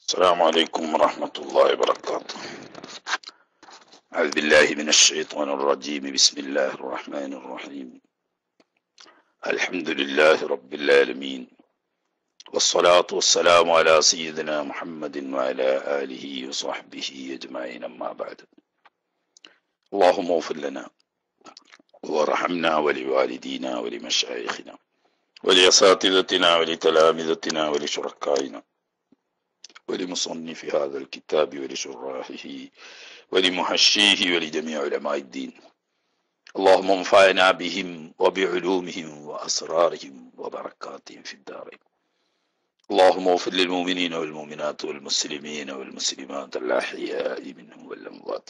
السلام عليكم ورحمة الله وبركاته أعوذ بالله من الشيطان الرجيم بسم الله الرحمن الرحيم الحمد لله رب العالمين والصلاة والسلام على سيدنا محمد وعلى آله وصحبه أجمعين أما بعد اللهم اغفر لنا وارحمنا ولوالدينا ولمشايخنا ولأساتذتنا ولتلامذتنا ولشركائنا ولمصنف هذا الكتاب ولشراحه ولمحشيه ولجميع علماء الدين اللهم انفعنا بهم وبعلومهم وأسرارهم وبركاتهم في الدارين اللهم اغفر للمؤمنين والمؤمنات والمسلمين والمسلمات الأحياء منهم والأموات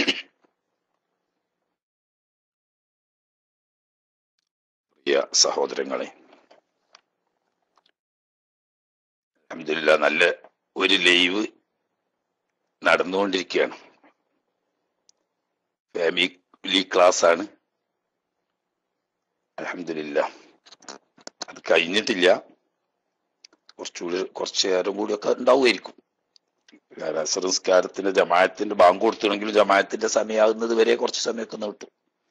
പ്രിയ സഹോദരങ്ങളെ അൽഹംദുലില്ലാ നല്ല ഒരു ലൈവ് നടന്നുകൊണ്ടിരിക്കുകയാണ് ഫാമിലി ക്ലാസ് ആണ് അലഹമില്ല അത് കഴിഞ്ഞിട്ടില്ല കുറച്ചുകൂടി കുറച്ചു നേരം കൂടിയൊക്കെ ഉണ്ടാവുമായിരിക്കും സംസ്കാരത്തിന്റെ ജമായത്തിന്റെ ബാങ്ക് കൊടുത്തിണെങ്കിൽ ജമായത്തിന്റെ സമയമാകുന്നത് വരെ കുറച്ച് സമയമൊക്കെ നീട്ടും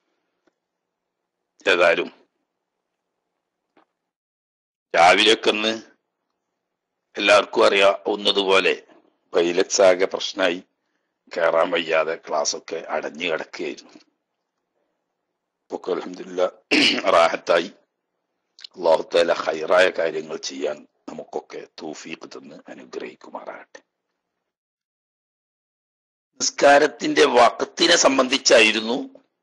ഏതായാലും രാവിലെയൊക്കെ ഒന്ന് എല്ലാവർക്കും അറിയാവുന്നതുപോലെ പൈലറ്റ്സ് ആകെ പ്രശ്നമായി കയറാൻ വയ്യാതെ ക്ലാസ് ഒക്കെ അടഞ്ഞു കിടക്കുകയായിരുന്നു ഒക്കെ അലഹമില്ല റാഹത്തായി അള്ളാഹുത്താല ഹൈറായ കാര്യങ്ങൾ ചെയ്യാൻ നമുക്കൊക്കെ തൂഫീഖ് തന്ന് അനുഗ്രഹിക്കുമാറാകട്ടെ നിസ്കാരത്തിന്റെ വക്കത്തിനെ സംബന്ധിച്ചായിരുന്നു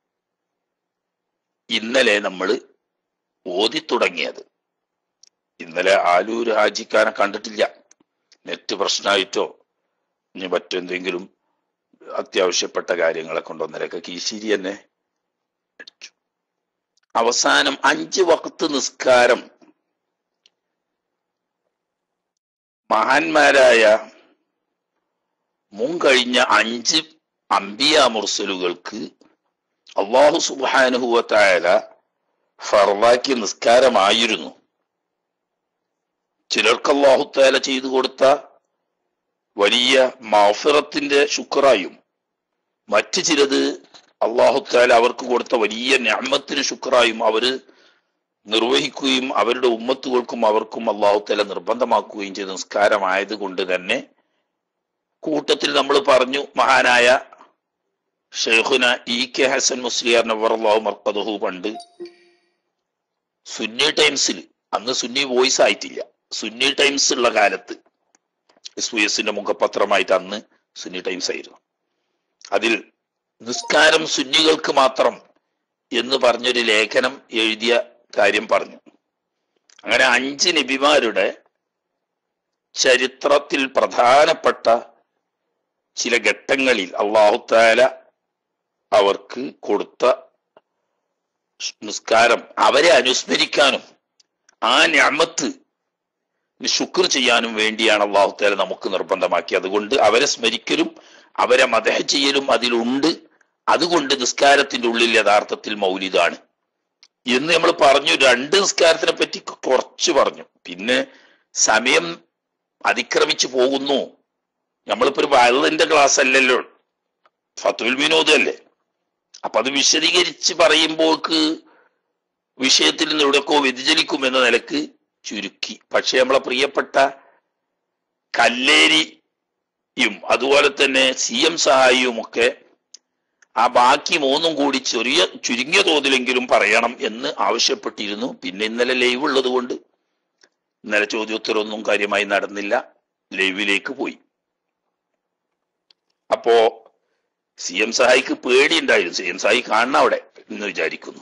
ഇന്നലെ നമ്മൾ ഓതി തുടങ്ങിയത് ഇന്നലെ ആലൂർ ഹാജിക്കാനെ കണ്ടിട്ടില്ല നെറ്റ് പ്രശ്നമായിട്ടോ ഇനി മറ്റെന്തെങ്കിലും അത്യാവശ്യപ്പെട്ട കാര്യങ്ങളെ കൊണ്ടൊന്നരൊക്കെ കീശിരി തന്നെ അടിച്ചു അവസാനം അഞ്ച് വക്കത്ത് നിസ്കാരം മഹാന്മാരായ മുൻകഴിഞ്ഞ അഞ്ച് അംബിയ മുർസലുകൾക്ക് അള്ളാഹു സുബാനുഹുവത്തായ ഫർവാക്കിയ നിസ്കാരമായിരുന്നു ചിലർക്ക് അള്ളാഹുത്താല ചെയ്തു കൊടുത്ത വലിയ മാഫിറത്തിന്റെ ശുക്രായും മറ്റു ചിലത് അള്ളാഹുത്താല അവർക്ക് കൊടുത്ത വലിയ ഞാമത്തിന് ശുക്രായും അവര് നിർവഹിക്കുകയും അവരുടെ ഉമ്മത്തുകൾക്കും അവർക്കും അള്ളാഹുത്താല നിർബന്ധമാക്കുകയും ചെയ്ത നിസ്കാരമായത് കൊണ്ട് തന്നെ കൂട്ടത്തിൽ നമ്മൾ പറഞ്ഞു മഹാനായ ഷെയ്ഖുന ഇ കെ ഹസൻ മുസ്ലിയാർ നവർ അള്ളാഹു മർക്കദഹു പണ്ട് സുന്നി ടൈംസിൽ അന്ന് സുന്നി വോയിസ് ആയിട്ടില്ല സുന്നി ടൈംസ് ഉള്ള കാലത്ത് എസ് വി എസിന്റെ മുഖപത്രമായിട്ട് അന്ന് സുന്നി ടൈംസ് ആയിരുന്നു അതിൽ നിസ്കാരം സുന്നികൾക്ക് മാത്രം എന്ന് പറഞ്ഞൊരു ലേഖനം എഴുതിയ കാര്യം പറഞ്ഞു അങ്ങനെ അഞ്ച് നബിമാരുടെ ചരിത്രത്തിൽ പ്രധാനപ്പെട്ട ചില ഘട്ടങ്ങളിൽ അള്ളാഹുത്താല അവർക്ക് കൊടുത്ത നിസ്കാരം അവരെ അനുസ്മരിക്കാനും ആ ഞാമത്ത് ശുക്ർ ചെയ്യാനും വേണ്ടിയാണ് അള്ളാഹുത്താല നമുക്ക് നിർബന്ധമാക്കി അതുകൊണ്ട് അവരെ സ്മരിക്കലും അവരെ മതഹ ചെയ്യലും അതിലുണ്ട് അതുകൊണ്ട് നിസ്കാരത്തിന്റെ ഉള്ളിൽ യഥാർത്ഥത്തിൽ മൗലിതാണ് എന്ന് നമ്മൾ പറഞ്ഞു രണ്ട് നിസ്കാരത്തിനെ പറ്റി കുറച്ച് പറഞ്ഞു പിന്നെ സമയം അതിക്രമിച്ചു പോകുന്നു നമ്മളിപ്പോ ഒരു വയലിന്റെ ക്ലാസ് അല്ലല്ലോ ഫത്തുൽ വിനോദ് അല്ലേ അപ്പൊ അത് വിശദീകരിച്ച് പറയുമ്പോൾക്ക് വിഷയത്തിൽ നിന്ന് എവിടെയൊക്കെ വ്യതിചലിക്കും എന്ന നിലക്ക് ചുരുക്കി പക്ഷെ നമ്മളെ പ്രിയപ്പെട്ട കല്ലേരിയും അതുപോലെ തന്നെ സി എം സഹായിയും ഒക്കെ ആ ബാക്കി മൂന്നും കൂടി ചെറിയ ചുരുങ്ങിയ തോതിലെങ്കിലും പറയണം എന്ന് ആവശ്യപ്പെട്ടിരുന്നു പിന്നെ ഇന്നലെ ലൈവ് ഉള്ളത് കൊണ്ട് ഇന്നലെ ചോദ്യോത്തരമൊന്നും കാര്യമായി നടന്നില്ല ലൈവിലേക്ക് പോയി അപ്പോ സി എം സഹായിക്ക് പേടിയുണ്ടായിരുന്നു സി എം സഹായി കാണണം അവിടെ എന്ന് വിചാരിക്കുന്നു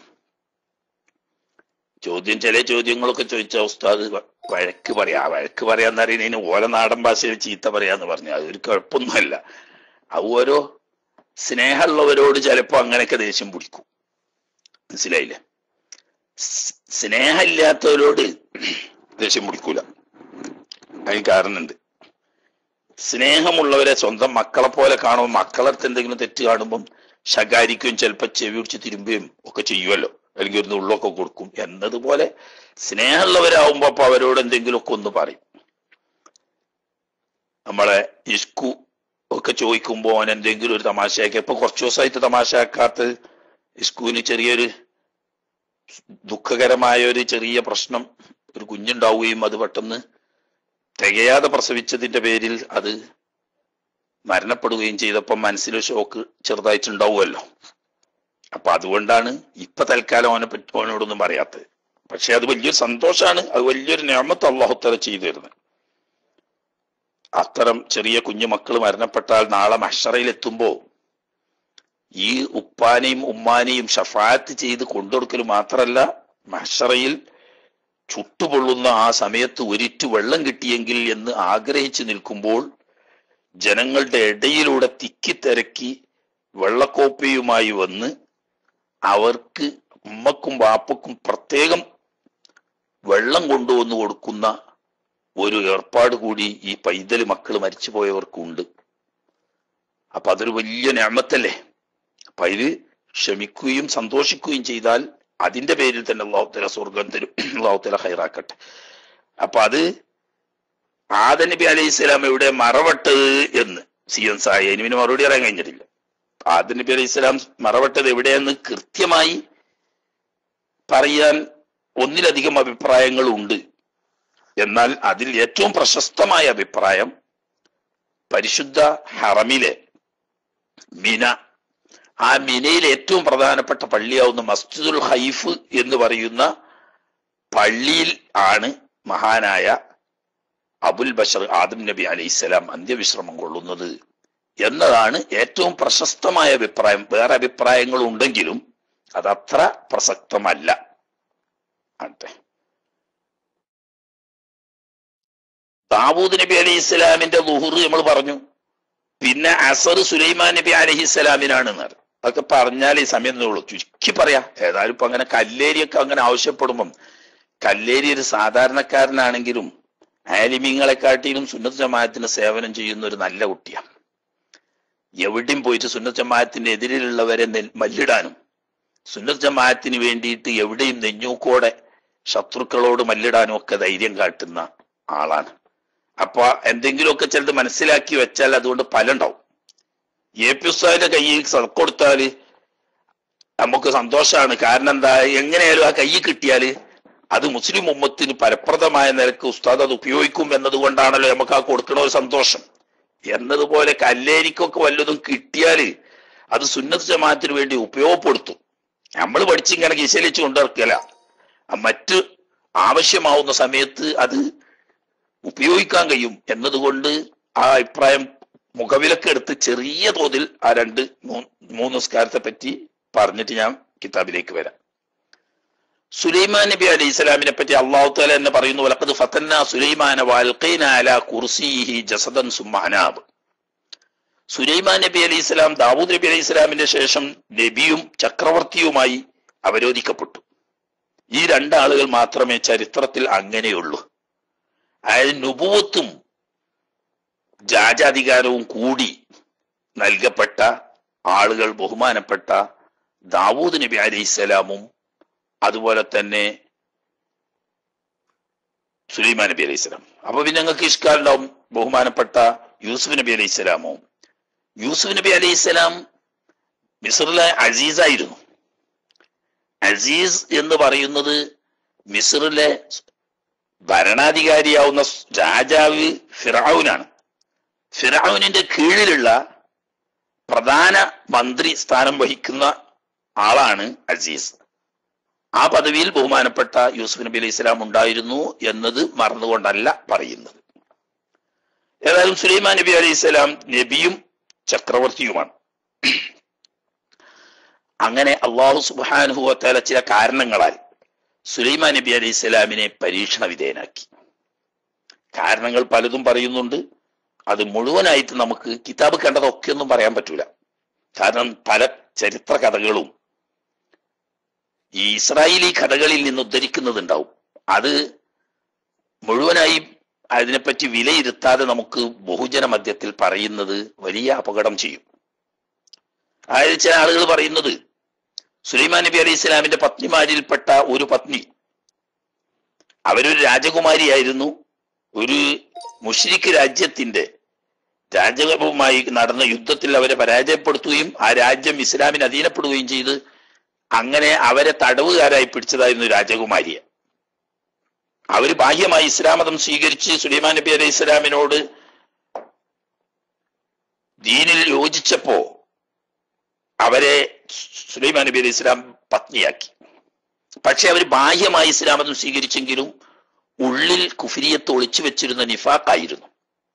ചോദ്യം ചില ചോദ്യങ്ങളൊക്കെ ചോദിച്ച ഉസ്താദ് വഴക്ക് പറയാ വഴക്ക് പറയാന്ന് അറിയുന്നതിന് ഓല നാടൻ ഭാഷയിൽ ചീത്ത പറയാന്ന് പറഞ്ഞു അതൊരു കുഴപ്പമൊന്നുമല്ല അത് ഓരോ സ്നേഹമുള്ളവരോട് ചിലപ്പോ അങ്ങനെയൊക്കെ ദേഷ്യം പിടിക്കും മനസ്സിലായില്ലേ സ്നേഹമില്ലാത്തവരോട് ദേഷ്യം പിടിക്കൂല അതിന് കാരണമുണ്ട് സ്നേഹമുള്ളവരെ സ്വന്തം മക്കളെ പോലെ കാണുമ്പോൾ മക്കളടുത്ത് എന്തെങ്കിലും തെറ്റ് കാണുമ്പം ശകാരിക്കുകയും ചിലപ്പോൾ ചെവി പിടിച്ച് തിരുമ്പുകയും ഒക്കെ ചെയ്യുമല്ലോ അല്ലെങ്കിൽ ഒരു ഉള്ളൊക്കെ കൊടുക്കും എന്നതുപോലെ സ്നേഹമുള്ളവരാകുമ്പോ അപ്പൊ അവരോട് എന്തെങ്കിലുമൊക്കെ ഒന്ന് പറയും നമ്മളെ ഇഷ്കു ഒക്കെ ചോദിക്കുമ്പോൾ അവൻ എന്തെങ്കിലും ഒരു തമാശയാക്കി ഇപ്പൊ കുറച്ചു ദിവസമായിട്ട് തമാശയാക്കാത്ത ഇസ്കുവിന് ചെറിയൊരു ദുഃഖകരമായ ഒരു ചെറിയ പ്രശ്നം ഒരു കുഞ്ഞുണ്ടാവുകയും അത് പെട്ടെന്ന് തികയാതെ പ്രസവിച്ചതിന്റെ പേരിൽ അത് മരണപ്പെടുകയും ചെയ്തപ്പോൾ മനസ്സിലൊരു ഷോക്ക് ചെറുതായിട്ടുണ്ടാവുമല്ലോ അപ്പൊ അതുകൊണ്ടാണ് ഇപ്പൊ തൽക്കാലം അവനെ പറ്റി അവനോടൊന്നും പറയാത്തത് പക്ഷെ അത് വലിയൊരു സന്തോഷമാണ് അത് വലിയൊരു ഞാമത്ത് അള്ളാഹുത്തല ചെയ്തു തരുന്നത് അത്തരം ചെറിയ കുഞ്ഞു മക്കൾ മരണപ്പെട്ടാൽ നാളെ മഷറയിൽ എത്തുമ്പോ ഈ ഉപ്പാനെയും ഉമ്മാനെയും ഷഫാത്ത് ചെയ്ത് കൊണ്ടുകൊടുക്കൽ മാത്രല്ല മഷറയിൽ ചുട്ടുപൊള്ളുന്ന ആ സമയത്ത് ഒരിറ്റു വെള്ളം കിട്ടിയെങ്കിൽ എന്ന് ആഗ്രഹിച്ചു നിൽക്കുമ്പോൾ ജനങ്ങളുടെ ഇടയിലൂടെ തിക്കിത്തിരക്കി വെള്ളക്കോപ്പയുമായി വന്ന് അവർക്ക് ഉമ്മക്കും വാപ്പക്കും പ്രത്യേകം വെള്ളം കൊണ്ടുവന്ന് കൊടുക്കുന്ന ഒരു ഏർപ്പാട് കൂടി ഈ പൈതൽ മക്കൾ മരിച്ചുപോയവർക്കുണ്ട് അപ്പൊ അതൊരു വലിയ ഞാമത്തല്ലേ അപ്പൊ അതില് ക്ഷമിക്കുകയും സന്തോഷിക്കുകയും ചെയ്താൽ അതിന്റെ പേരിൽ തന്നെ അള്ളാഹുത്തല സ്വർഗം തരും അള്ളാഹുത്തല ഹൈറാക്കട്ടെ അപ്പൊ അത് ആദ നബി അലൈഹി സ്വലാം എവിടെ മറവട്ടത് എന്ന് സി എൻ സായി ഇനി പിന്നെ മറുപടി അറിയാൻ കഴിഞ്ഞിട്ടില്ല ആദ നബി അലൈഹി സ്വലാം മറവട്ടത് എവിടെയെന്ന് കൃത്യമായി പറയാൻ ഒന്നിലധികം അഭിപ്രായങ്ങളുണ്ട് എന്നാൽ അതിൽ ഏറ്റവും പ്രശസ്തമായ അഭിപ്രായം പരിശുദ്ധ ഹറമിലെ മിന ആ മിനയിൽ ഏറ്റവും പ്രധാനപ്പെട്ട പള്ളിയാവുന്ന മസ്ജിദുൽ ഹൈഫ് എന്ന് പറയുന്ന പള്ളിയിൽ ആണ് മഹാനായ അബുൽ ബഷർ ആദം നബി അലൈഹിസ്സലാം അന്ത്യവിശ്രമം കൊള്ളുന്നത് എന്നതാണ് ഏറ്റവും പ്രശസ്തമായ അഭിപ്രായം വേറെ അഭിപ്രായങ്ങൾ ഉണ്ടെങ്കിലും അതത്ര പ്രസക്തമല്ല ആട്ടെ ദാവൂദ് നബി അലൈഹി ഇസ്ലാമിന്റെ ലുഹുർ നമ്മൾ പറഞ്ഞു പിന്നെ അസർ സുലൈമാൻ നബി അലഹി ഇസ്ലാമിനാണ് അതൊക്കെ പറഞ്ഞാൽ ഈ സമയം ഉള്ളൂ ചുരുക്കി പറയാ ഏതായാലും ഇപ്പൊ അങ്ങനെ കല്ലേരിയൊക്കെ അങ്ങനെ ആവശ്യപ്പെടുമ്പം കല്ലേരി ഒരു സാധാരണക്കാരനാണെങ്കിലും ആലിമീങ്ങളെക്കാട്ടിലും സുന്നത്ത് ജമാഅത്തിന് സേവനം ചെയ്യുന്ന ഒരു നല്ല കുട്ടിയാണ് എവിടെയും പോയിട്ട് സുന്നത്ത് ജമാഅത്തിന്റെ എതിരിലുള്ളവരെ നെ- മല്ലിടാനും സുന്നത്ത് ജമാഅത്തിന് വേണ്ടിയിട്ട് എവിടെയും നെഞ്ഞൂക്കോടെ ശത്രുക്കളോട് മല്ലിടാനും ഒക്കെ ധൈര്യം കാട്ടുന്ന ആളാണ് അപ്പൊ എന്തെങ്കിലുമൊക്കെ ചിലത് മനസ്സിലാക്കി വെച്ചാൽ അതുകൊണ്ട് ഫലം ഉണ്ടാവും എ പി ഉസ്താദിന്റെ കയ്യിൽ സ- കൊടുത്താല് നമുക്ക് സന്തോഷമാണ് കാരണം എന്താ എങ്ങനെയായാലും ആ കൈ കിട്ടിയാല് അത് മുസ്ലിം ഉമ്മത്തിന് ഫലപ്രദമായ നിലക്ക് ഉസ്താദ് അത് ഉപയോഗിക്കും എന്നതുകൊണ്ടാണല്ലോ നമുക്ക് ആ കൊടുക്കണ ഒരു സന്തോഷം എന്നതുപോലെ കല്ലേരിക്കൊക്കെ വല്ലതും കിട്ടിയാല് അത് സുന്നത്ത് ജമാഅത്തിന് വേണ്ടി ഉപയോഗപ്പെടുത്തും നമ്മൾ പഠിച്ചിങ്ങനെ കിശലിച്ച് കൊണ്ടിറക്കല മറ്റ് ആവശ്യമാവുന്ന സമയത്ത് അത് ഉപയോഗിക്കാൻ കഴിയും എന്നതുകൊണ്ട് ആ അഭിപ്രായം മുഖവിലക്കെടുത്ത് ചെറിയ തോതിൽ ആ രണ്ട് മൂ- മൂന്ന് നിസ്കാരത്തെ പറ്റി പറഞ്ഞിട്ട് ഞാൻ കിതാബിലേക്ക് വരാം സുലൈമാൻ നബി അലൈഹി സ്വലാമിനെ പറ്റി അള്ളാഹു താല എന്ന് പറയുന്നു വലക്കത് ഫത്തന്ന സുലൈമാന വാൽഖീന അല കുർസിഹി ജസദൻ സുമ്മ അനാബ് സുലൈമാൻ നബി അലൈഹി സ്വലാം ദാവൂദ് നബി അലൈഹി സ്വലാമിന്റെ ശേഷം നബിയും ചക്രവർത്തിയുമായി അവരോധിക്കപ്പെട്ടു ഈ രണ്ടാളുകൾ മാത്രമേ ചരിത്രത്തിൽ അങ്ങനെയുള്ളൂ അതായത് നുപുവത്തും രാജാധികാരവും കൂടി നൽകപ്പെട്ട ആളുകൾ ബഹുമാനപ്പെട്ട ദാവൂദ് നബി അലൈഹിസ്സലാമും അതുപോലെ തന്നെ സുലൈമാൻ നബി അലൈഹി സ്വലാം അപ്പൊ പിന്നെ ഞങ്ങൾക്ക് ഇഷ്കാലുണ്ടാവും ബഹുമാനപ്പെട്ട യൂസുഫ് നബി അലൈഹി സ്വലാമോ യൂസുഫ് നബി അലൈഹി സ്വലാം മിസറിലെ അസീസായിരുന്നു അസീസ് എന്ന് പറയുന്നത് മിസറിലെ ഭരണാധികാരിയാവുന്ന രാജാവ് ഫിറാവുനാണ് ഫിറാവുനിന്റെ കീഴിലുള്ള പ്രധാന മന്ത്രി സ്ഥാനം വഹിക്കുന്ന ആളാണ് അസീസ് ആ പദവിയിൽ ബഹുമാനപ്പെട്ട യൂസുഫ് നബി അലൈഹി ഇസ്ലാം ഉണ്ടായിരുന്നു എന്നത് മറന്നുകൊണ്ടല്ല പറയുന്നത് ഏതായാലും സുലൈമാൻ നബി അലൈഹി സ്വലാം നബിയും ചക്രവർത്തിയുമാണ് അങ്ങനെ അള്ളാഹു സുബാനുഹുവത്തേല ചില കാരണങ്ങളാൽ സുലൈമാൻ നബി അലൈഹി സ്വലാമിനെ പരീക്ഷണ വിധേയനാക്കി കാരണങ്ങൾ പലതും പറയുന്നുണ്ട് അത് മുഴുവനായിട്ട് നമുക്ക് കിതാബ് കണ്ടതൊക്കെ ഒന്നും പറയാൻ പറ്റൂല കാരണം പല ചരിത്ര കഥകളും ഈ ഇസ്രായേലി കഥകളിൽ നിന്ന് ഉദ്ധരിക്കുന്നതുണ്ടാവും അത് മുഴുവനായി അതിനെപ്പറ്റി വിലയിരുത്താതെ നമുക്ക് ബഹുജന മധ്യത്തിൽ പറയുന്നത് വലിയ അപകടം ചെയ്യും അതായത് ചില ആളുകൾ പറയുന്നത് സുലൈമാൻ നബി അലൈഹി ഇസ്ലാമിന്റെ പത്നിമാരിൽപ്പെട്ട ഒരു പത്നി അവരൊരു രാജകുമാരിയായിരുന്നു ഒരു മുഷ്രിഖ് രാജ്യത്തിന്റെ രാജകവുമായി നടന്ന യുദ്ധത്തിൽ അവരെ പരാജയപ്പെടുത്തുകയും ആ രാജ്യം ഇസ്ലാമിന് അധീനപ്പെടുകയും ചെയ്ത് അങ്ങനെ അവരെ തടവുകാരായി പിടിച്ചതായിരുന്നു രാജകുമാരിയെ അവര് ബാഹ്യമായി ഇസ്ലാം മതം സ്വീകരിച്ച് സുലൈമാൻ നബി അലൈഹി ഇസ്ലാമിനോട് ദീനിൽ യോജിച്ചപ്പോ അവരെ സുലൈമാൻ നബി അലൈഹി ഇസ്ലാം പത്നിയാക്കി പക്ഷെ അവർ ബാഹ്യമായി ഇസ്ലാം മതം സ്വീകരിച്ചെങ്കിലും ഉള്ളിൽ കുഫിരിയത്ത് ഒളിച്ചു വെച്ചിരുന്ന നിഫാഖായിരുന്നു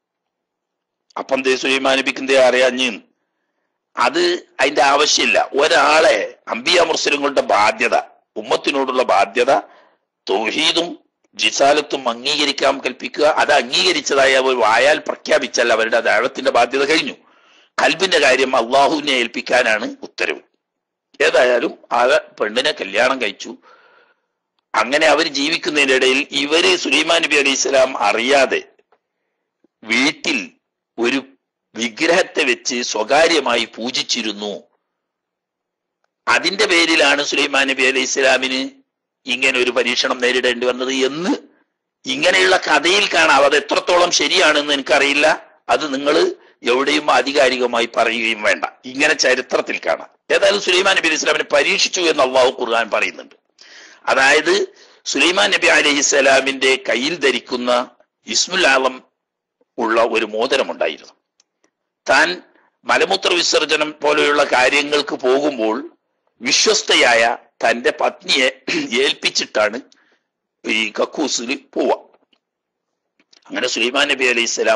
അപ്പം ദേ സുലൈമാൻ നബിക്ക് എന്തേ അറിയാഞ്ഞ് അത് അതിന്റെ ആവശ്യമില്ല ഒരാളെ അമ്പിയ മുർസലുകളുടെ ബാധ്യത ഉമ്മത്തിനോടുള്ള ബാധ്യത തൗഹീദും ജിസാലത്തും അംഗീകരിക്കാൻ കൽപ്പിക്കുക അത് അംഗീകരിച്ചതായി അവർ വായാൽ പ്രഖ്യാപിച്ചാൽ അവരുടെ ദൈവത്തിന്റെ ബാധ്യത കഴിഞ്ഞു കൽബിന്റെ കാര്യം അള്ളാഹുവിനെ ഏൽപ്പിക്കാനാണ് ഉത്തരവ് ഏതായാലും ആ പെണ്ണിനെ കല്യാണം കഴിച്ചു അങ്ങനെ അവർ ജീവിക്കുന്നതിന്റെ ഇടയിൽ ഇവര് സുലൈമാൻ നബി അലൈഹി സ്വലാം അറിയാതെ വീട്ടിൽ ഒരു വിഗ്രഹത്തെ വെച്ച് സ്വകാര്യമായി പൂജിച്ചിരുന്നു അതിന്റെ പേരിലാണ് സുലൈമാൻ നബി അലൈഹി ഇസ്ലാമിന് ഇങ്ങനെ ഒരു പരീക്ഷണം നേരിടേണ്ടി വന്നത് എന്ന് ഇങ്ങനെയുള്ള കഥയിൽ കാണാം അത് എത്രത്തോളം ശരിയാണെന്ന് എനിക്കറിയില്ല അത് നിങ്ങൾ എവിടെയും ആധികാരികമായി പറയുകയും വേണ്ട ഇങ്ങനെ ചരിത്രത്തിൽ കാണാം ഏതായാലും സുലൈമാൻ നബി അലൈഹി ഇസ്ലാമിനെ പരീക്ഷിച്ചു എന്ന് അള്ളാഹു ഖുർആൻ പറയുന്നുണ്ട് അതായത് സുലൈമാൻ നബി അലൈഹി സ്വലാമിന്റെ കയ്യിൽ ധരിക്കുന്ന ഇസ്മുൽ ആലം ഉള്ള ഒരു മോതിരമുണ്ടായിരുന്നു താൻ മലമൂത്ര വിസർജനം പോലെയുള്ള കാര്യങ്ങൾക്ക് പോകുമ്പോൾ വിശ്വസ്തയായ തന്റെ പത്നിയെ ഏൽപ്പിച്ചിട്ടാണ് ഈ കക്കൂസിൽ പോവുക അങ്ങനെ സുലൈമാൻ നബി അലൈഹി സ്വലാം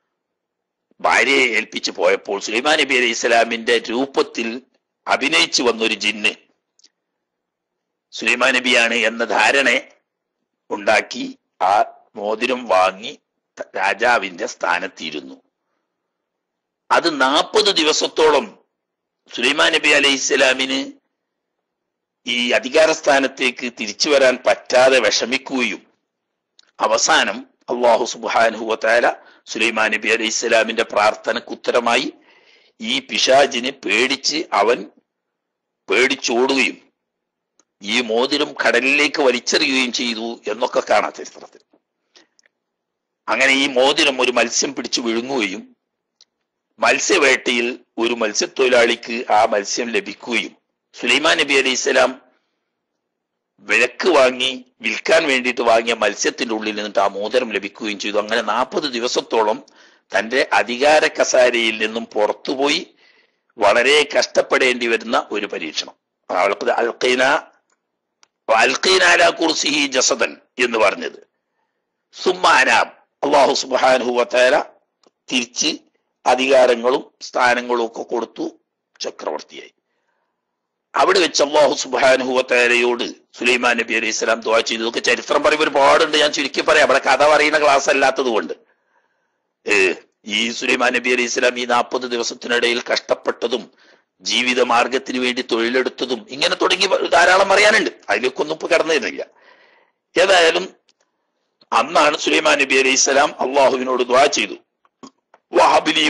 ഭാര്യയെ ഏൽപ്പിച്ച് പോയപ്പോൾ സുലൈമാൻ നബി അലൈഹി സ്വലാമിന്റെ രൂപത്തിൽ അഭിനയിച്ചു വന്നൊരു ജിന്ന് സുലൈമാൻ നബിയാണ് എന്ന ധാരണ ഉണ്ടാക്കി ആ മോതിരം വാങ്ങി രാജാവിന്റെ സ്ഥാനത്തിരുന്നു അത് നാൽപ്പത് ദിവസത്തോളം സുലൈമാൻ നബി അലൈഹി ഇസ്ലാമിന് ഈ അധികാരസ്ഥാനത്തേക്ക് തിരിച്ചു വരാൻ പറ്റാതെ വിഷമിക്കുകയും അവസാനം അള്ളാഹു സുബാനുഹുവത്തായ സുലൈമാൻ നബി അലൈഹി ഇസ്ലാമിന്റെ പ്രാർത്ഥനക്ക് ഉത്തരമായി ഈ പിശാജിനെ പേടിച്ച് അവൻ പേടിച്ചോടുകയും ഈ മോതിരം കടലിലേക്ക് വലിച്ചെറിയുകയും ചെയ്തു എന്നൊക്കെ കാണാം ചരിത്രത്തിൽ അങ്ങനെ ഈ മോതിരം ഒരു മത്സ്യം പിടിച്ചു വിഴുങ്ങുകയും മത്സ്യവേട്ടയിൽ ഒരു മത്സ്യത്തൊഴിലാളിക്ക് ആ മത്സ്യം ലഭിക്കുകയും സുലൈമാൻ നബി അലൈഹി ഇസ്ലാം വിലക്ക് വാങ്ങി വിൽക്കാൻ വേണ്ടിയിട്ട് വാങ്ങിയ മത്സ്യത്തിന്റെ ഉള്ളിൽ നിന്നിട്ട് ആ മോതിരം ലഭിക്കുകയും ചെയ്തു അങ്ങനെ നാൽപ്പത് ദിവസത്തോളം തന്റെ അധികാര കസാരയിൽ നിന്നും പുറത്തുപോയി വളരെ കഷ്ടപ്പെടേണ്ടി വരുന്ന ഒരു പരീക്ഷണം അൽഖീന അൽഖീനാല കുർസിഹി ജസദൻ എന്ന് പറഞ്ഞത് സുമ്മാനാം അള്ളാഹു സുബാനുഹുവത്തേല തിരിച്ച് അധികാരങ്ങളും സ്ഥാനങ്ങളും ഒക്കെ കൊടുത്തു ചക്രവർത്തിയായി അവിടെ വെച്ച് അള്ളാഹു സുബാനുഹുവത്തേലയോട് സുലൈമാൻ നബി അലൈഹി സ്വലാം ദുവാ ചെയ്തു ഇതൊക്കെ ചരിത്രം പറയുമ്പോൾ ഒരുപാടുണ്ട് ഞാൻ ചുരുക്കി പറയാം അവിടെ കഥ പറയുന്ന ക്ലാസ് അല്ലാത്തത് കൊണ്ട് ഏ ഈ സുലൈമാൻ നബി അലൈഹി സ്വലാം ഈ നാൽപ്പത് ദിവസത്തിനിടയിൽ കഷ്ടപ്പെട്ടതും ജീവിത മാർഗത്തിന് വേണ്ടി തൊഴിലെടുത്തതും ഇങ്ങനെ തുടങ്ങി ധാരാളം പറയാനുണ്ട് അതിലേക്കൊന്നും ഇപ്പൊ കടന്നിരുന്നില്ല ഏതായാലും അന്നാണ് സുലൈമാൻ നബി അലൈഹി സ്വലാം അള്ളാഹുവിനോട് ദ്വാ ചെയ്തു വഹബിലി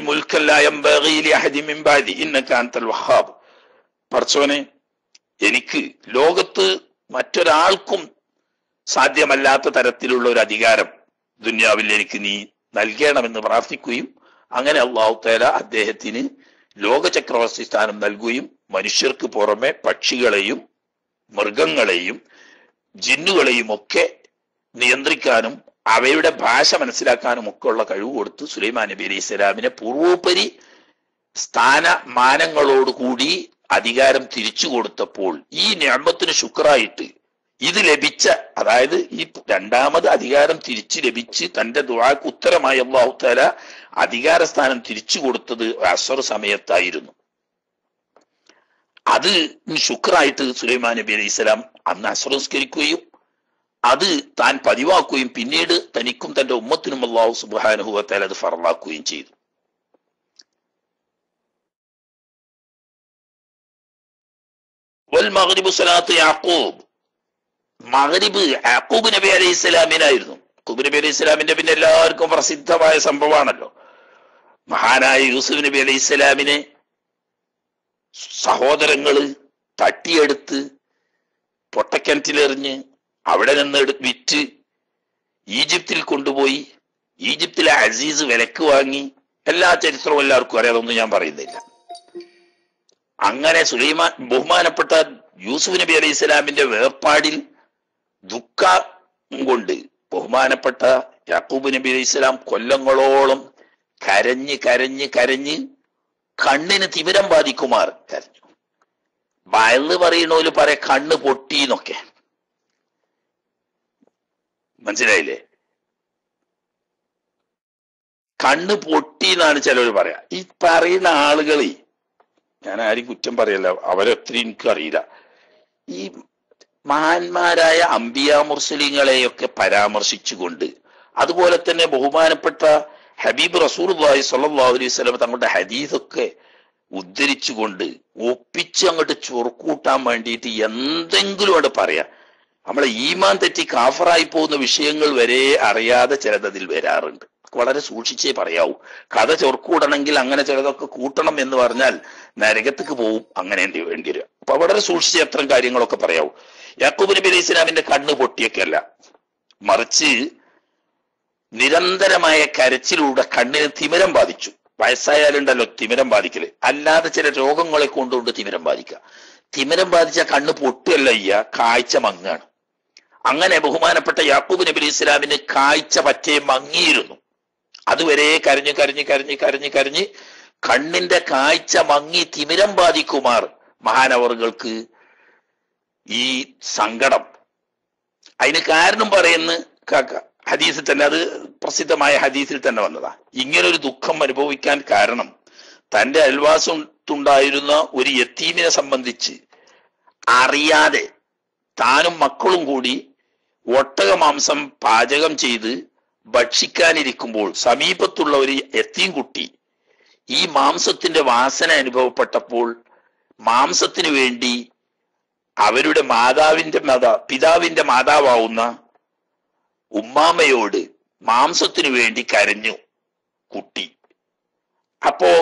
വഹാബ് പറച്ചോനെ എനിക്ക് ലോകത്ത് മറ്റൊരാൾക്കും സാധ്യമല്ലാത്ത തരത്തിലുള്ള ഒരു അധികാരം ദുന്യാവിൽ എനിക്ക് നീ നൽകണമെന്ന് പ്രാർത്ഥിക്കുകയും അങ്ങനെ അള്ളാഹു തേല അദ്ദേഹത്തിന് ലോക ചക്രവർത്തി സ്ഥാനം നൽകുകയും മനുഷ്യർക്ക് പുറമെ പക്ഷികളെയും മൃഗങ്ങളെയും ജിന്നുകളെയും ഒക്കെ നിയന്ത്രിക്കാനും അവയുടെ ഭാഷ മനസ്സിലാക്കാനും ഒക്കെ ഉള്ള കഴിവ് കൊടുത്ത് സുലൈമാൻ നബി അലൈഹി സ്വലാമിനെ പൂർവോപരി സ്ഥാനമാനങ്ങളോടുകൂടി അധികാരം തിരിച്ചു കൊടുത്തപ്പോൾ ഈ ഞാമ്പത്തിന് ശുക്രായിട്ട് ഇത് ലഭിച്ച അതായത് ഈ രണ്ടാമത് അധികാരം തിരിച്ചു ലഭിച്ച് തന്റെ ദുവാക്ക് ഉത്തരമായി അള്ളാഹു താല അധികാര സ്ഥാനം തിരിച്ചു കൊടുത്തത് അസർ സമയത്തായിരുന്നു അത് ശുക്രായിട്ട് സുലൈമാൻ നബി അലൈഹി സ്വലാം അന്ന് അസ്രംസ്കരിക്കുകയും അത് താൻ പതിവാക്കുകയും പിന്നീട് തനിക്കും തന്റെ ഉമ്മത്തിനും അള്ളാഹു സുബാനുഭവത്താൽ അത് ഫറലാക്കുകയും ചെയ്തു വൽ മഗ്രിബു സലാത്ത് യാക്കൂബ് മഗ്രിബ് യാക്കൂബ് നബി അലൈഹി സ്വലാമിനായിരുന്നു യാക്കൂബ് നബി അലൈഹി സ്വലാമിന്റെ പിന്നെ എല്ലാവർക്കും പ്രസിദ്ധമായ സംഭവമാണല്ലോ മഹാനായ യൂസുഫ് നബി അലൈഹി സ്വലാമിനെ സഹോദരങ്ങള് തട്ടിയെടുത്ത് പൊട്ടക്കിണറ്റിലെറിഞ്ഞ് അവിടെ നിന്ന് വിറ്റ് ഈജിപ്തിൽ കൊണ്ടുപോയി ഈജിപ്തിലെ അസീസ് വിലക്ക് വാങ്ങി എല്ലാ ചരിത്രവും എല്ലാവർക്കും അറിയാം അതൊന്നും ഞാൻ പറയുന്നില്ല അങ്ങനെ സുലൈമാൻ ബഹുമാനപ്പെട്ട യൂസുഫ് നബി അലൈഹി ഇസ്ലാമിന്റെ വേർപാടിൽ ദുഃഖം കൊണ്ട് ബഹുമാനപ്പെട്ട യാക്കൂബ് നബി അലൈഹി ഇസ്ലാം കൊല്ലങ്ങളോളം കരഞ്ഞ് കരഞ്ഞ് കരഞ്ഞ് കണ്ണിന് തിമിരം ബാധിക്കുമാർ കരഞ്ഞു വയല് പറയണോല് പറയ കണ്ണ് പൊട്ടി എന്നൊക്കെ മനസ്സിലായില്ലേ കണ്ണ് പൊട്ടി എന്നാണ് ചിലവർ പറയാ ഈ പറയുന്ന ആളുകളെ ഞാൻ ആരും കുറ്റം പറയല്ല അവരൊത്തിരി എനിക്ക് അറിയില്ല ഈ മഹാന്മാരായ അംബിയ മുർസലിങ്ങളെയൊക്കെ പരാമർശിച്ചുകൊണ്ട് അതുപോലെ തന്നെ ബഹുമാനപ്പെട്ട ഹബീബ് റസൂൽ സല്ലല്ലാഹു അലൈഹി വസല്ലം തങ്ങളുടെ ഹദീസൊക്കെ ഉദ്ധരിച്ചുകൊണ്ട് ഒപ്പിച്ച് അങ്ങോട്ട് ചൊറുക്കൂട്ടാൻ വേണ്ടിയിട്ട് എന്തെങ്കിലും അവിടെ പറയാം നമ്മളെ ഈമാൻ തെറ്റി കാഫറായി പോകുന്ന വിഷയങ്ങൾ വരെ അറിയാതെ ചിലതതിൽ വരാറുണ്ട് വളരെ സൂക്ഷിച്ചേ പറയാവൂ കഥ ചൊറുക്കൂടണമെങ്കിൽ അങ്ങനെ ചിലതൊക്കെ കൂട്ടണം എന്ന് പറഞ്ഞാൽ നരകത്തേക്ക് പോവും അങ്ങനെ വേണ്ടി വരിക അപ്പൊ വളരെ സൂക്ഷിച്ച് അത്തരം കാര്യങ്ങളൊക്കെ പറയാവൂ യാക്കൂബ് നബി അലൈഹി ഇസ്ലാമിന്റെ കണ്ണ് പൊട്ടിയൊക്കെ അല്ല മറിച്ച് നിരന്തരമായ കരച്ചിലൂടെ കണ്ണിന് തിമിരം ബാധിച്ചു വയസ്സായാലുണ്ടല്ലോ തിമിരം ബാധിക്കല് അല്ലാതെ ചില രോഗങ്ങളെ കൊണ്ടുകൊണ്ട് തിമിരം ബാധിക്കുക തിമിരം ബാധിച്ച കണ്ണ് പൊട്ടുകയല്ല അയ്യ കാഴ്ച മങ്ങാണ് അങ്ങനെ ബഹുമാനപ്പെട്ട യാക്കൂബ് നബി അലൈഹി ഇസ്ലാമിന് കാഴ്ച പറ്റേ മങ്ങിയിരുന്നു അതുവരെ കരഞ്ഞ് കരഞ്ഞ് കരഞ്ഞ് കരഞ്ഞ് കരഞ്ഞ് കണ്ണിന്റെ കാഴ്ച മങ്ങി തിമിരം ബാധിക്കുമാർ മഹാനവറുകൾക്ക് ഈ സങ്കടം അതിന് കാരണം പറയുന്ന കാക്ക ഹദീസിൽ തന്നെ അത് പ്രസിദ്ധമായ ഹദീസിൽ തന്നെ വന്നതാ ഇങ്ങനെ ഒരു ദുഃഖം അനുഭവിക്കാൻ കാരണം തന്റെ അയൽവാസത്തുണ്ടായിരുന്ന ഒരു യത്തീമിനെ സംബന്ധിച്ച് അറിയാതെ താനും മക്കളും കൂടി ഒട്ടക മാംസം പാചകം ചെയ്ത് ഭക്ഷിക്കാനിരിക്കുമ്പോൾ സമീപത്തുള്ള ഒരു എത്തീം കുട്ടി ഈ മാംസത്തിന്റെ വാസന അനുഭവപ്പെട്ടപ്പോൾ മാംസത്തിന് വേണ്ടി അവരുടെ മാതാവിന്റെ മാതാ പിതാവിന്റെ മാതാവാവുന്ന ഉമ്മാമയോട് മാംസത്തിനു വേണ്ടി കരഞ്ഞു കുട്ടി അപ്പോ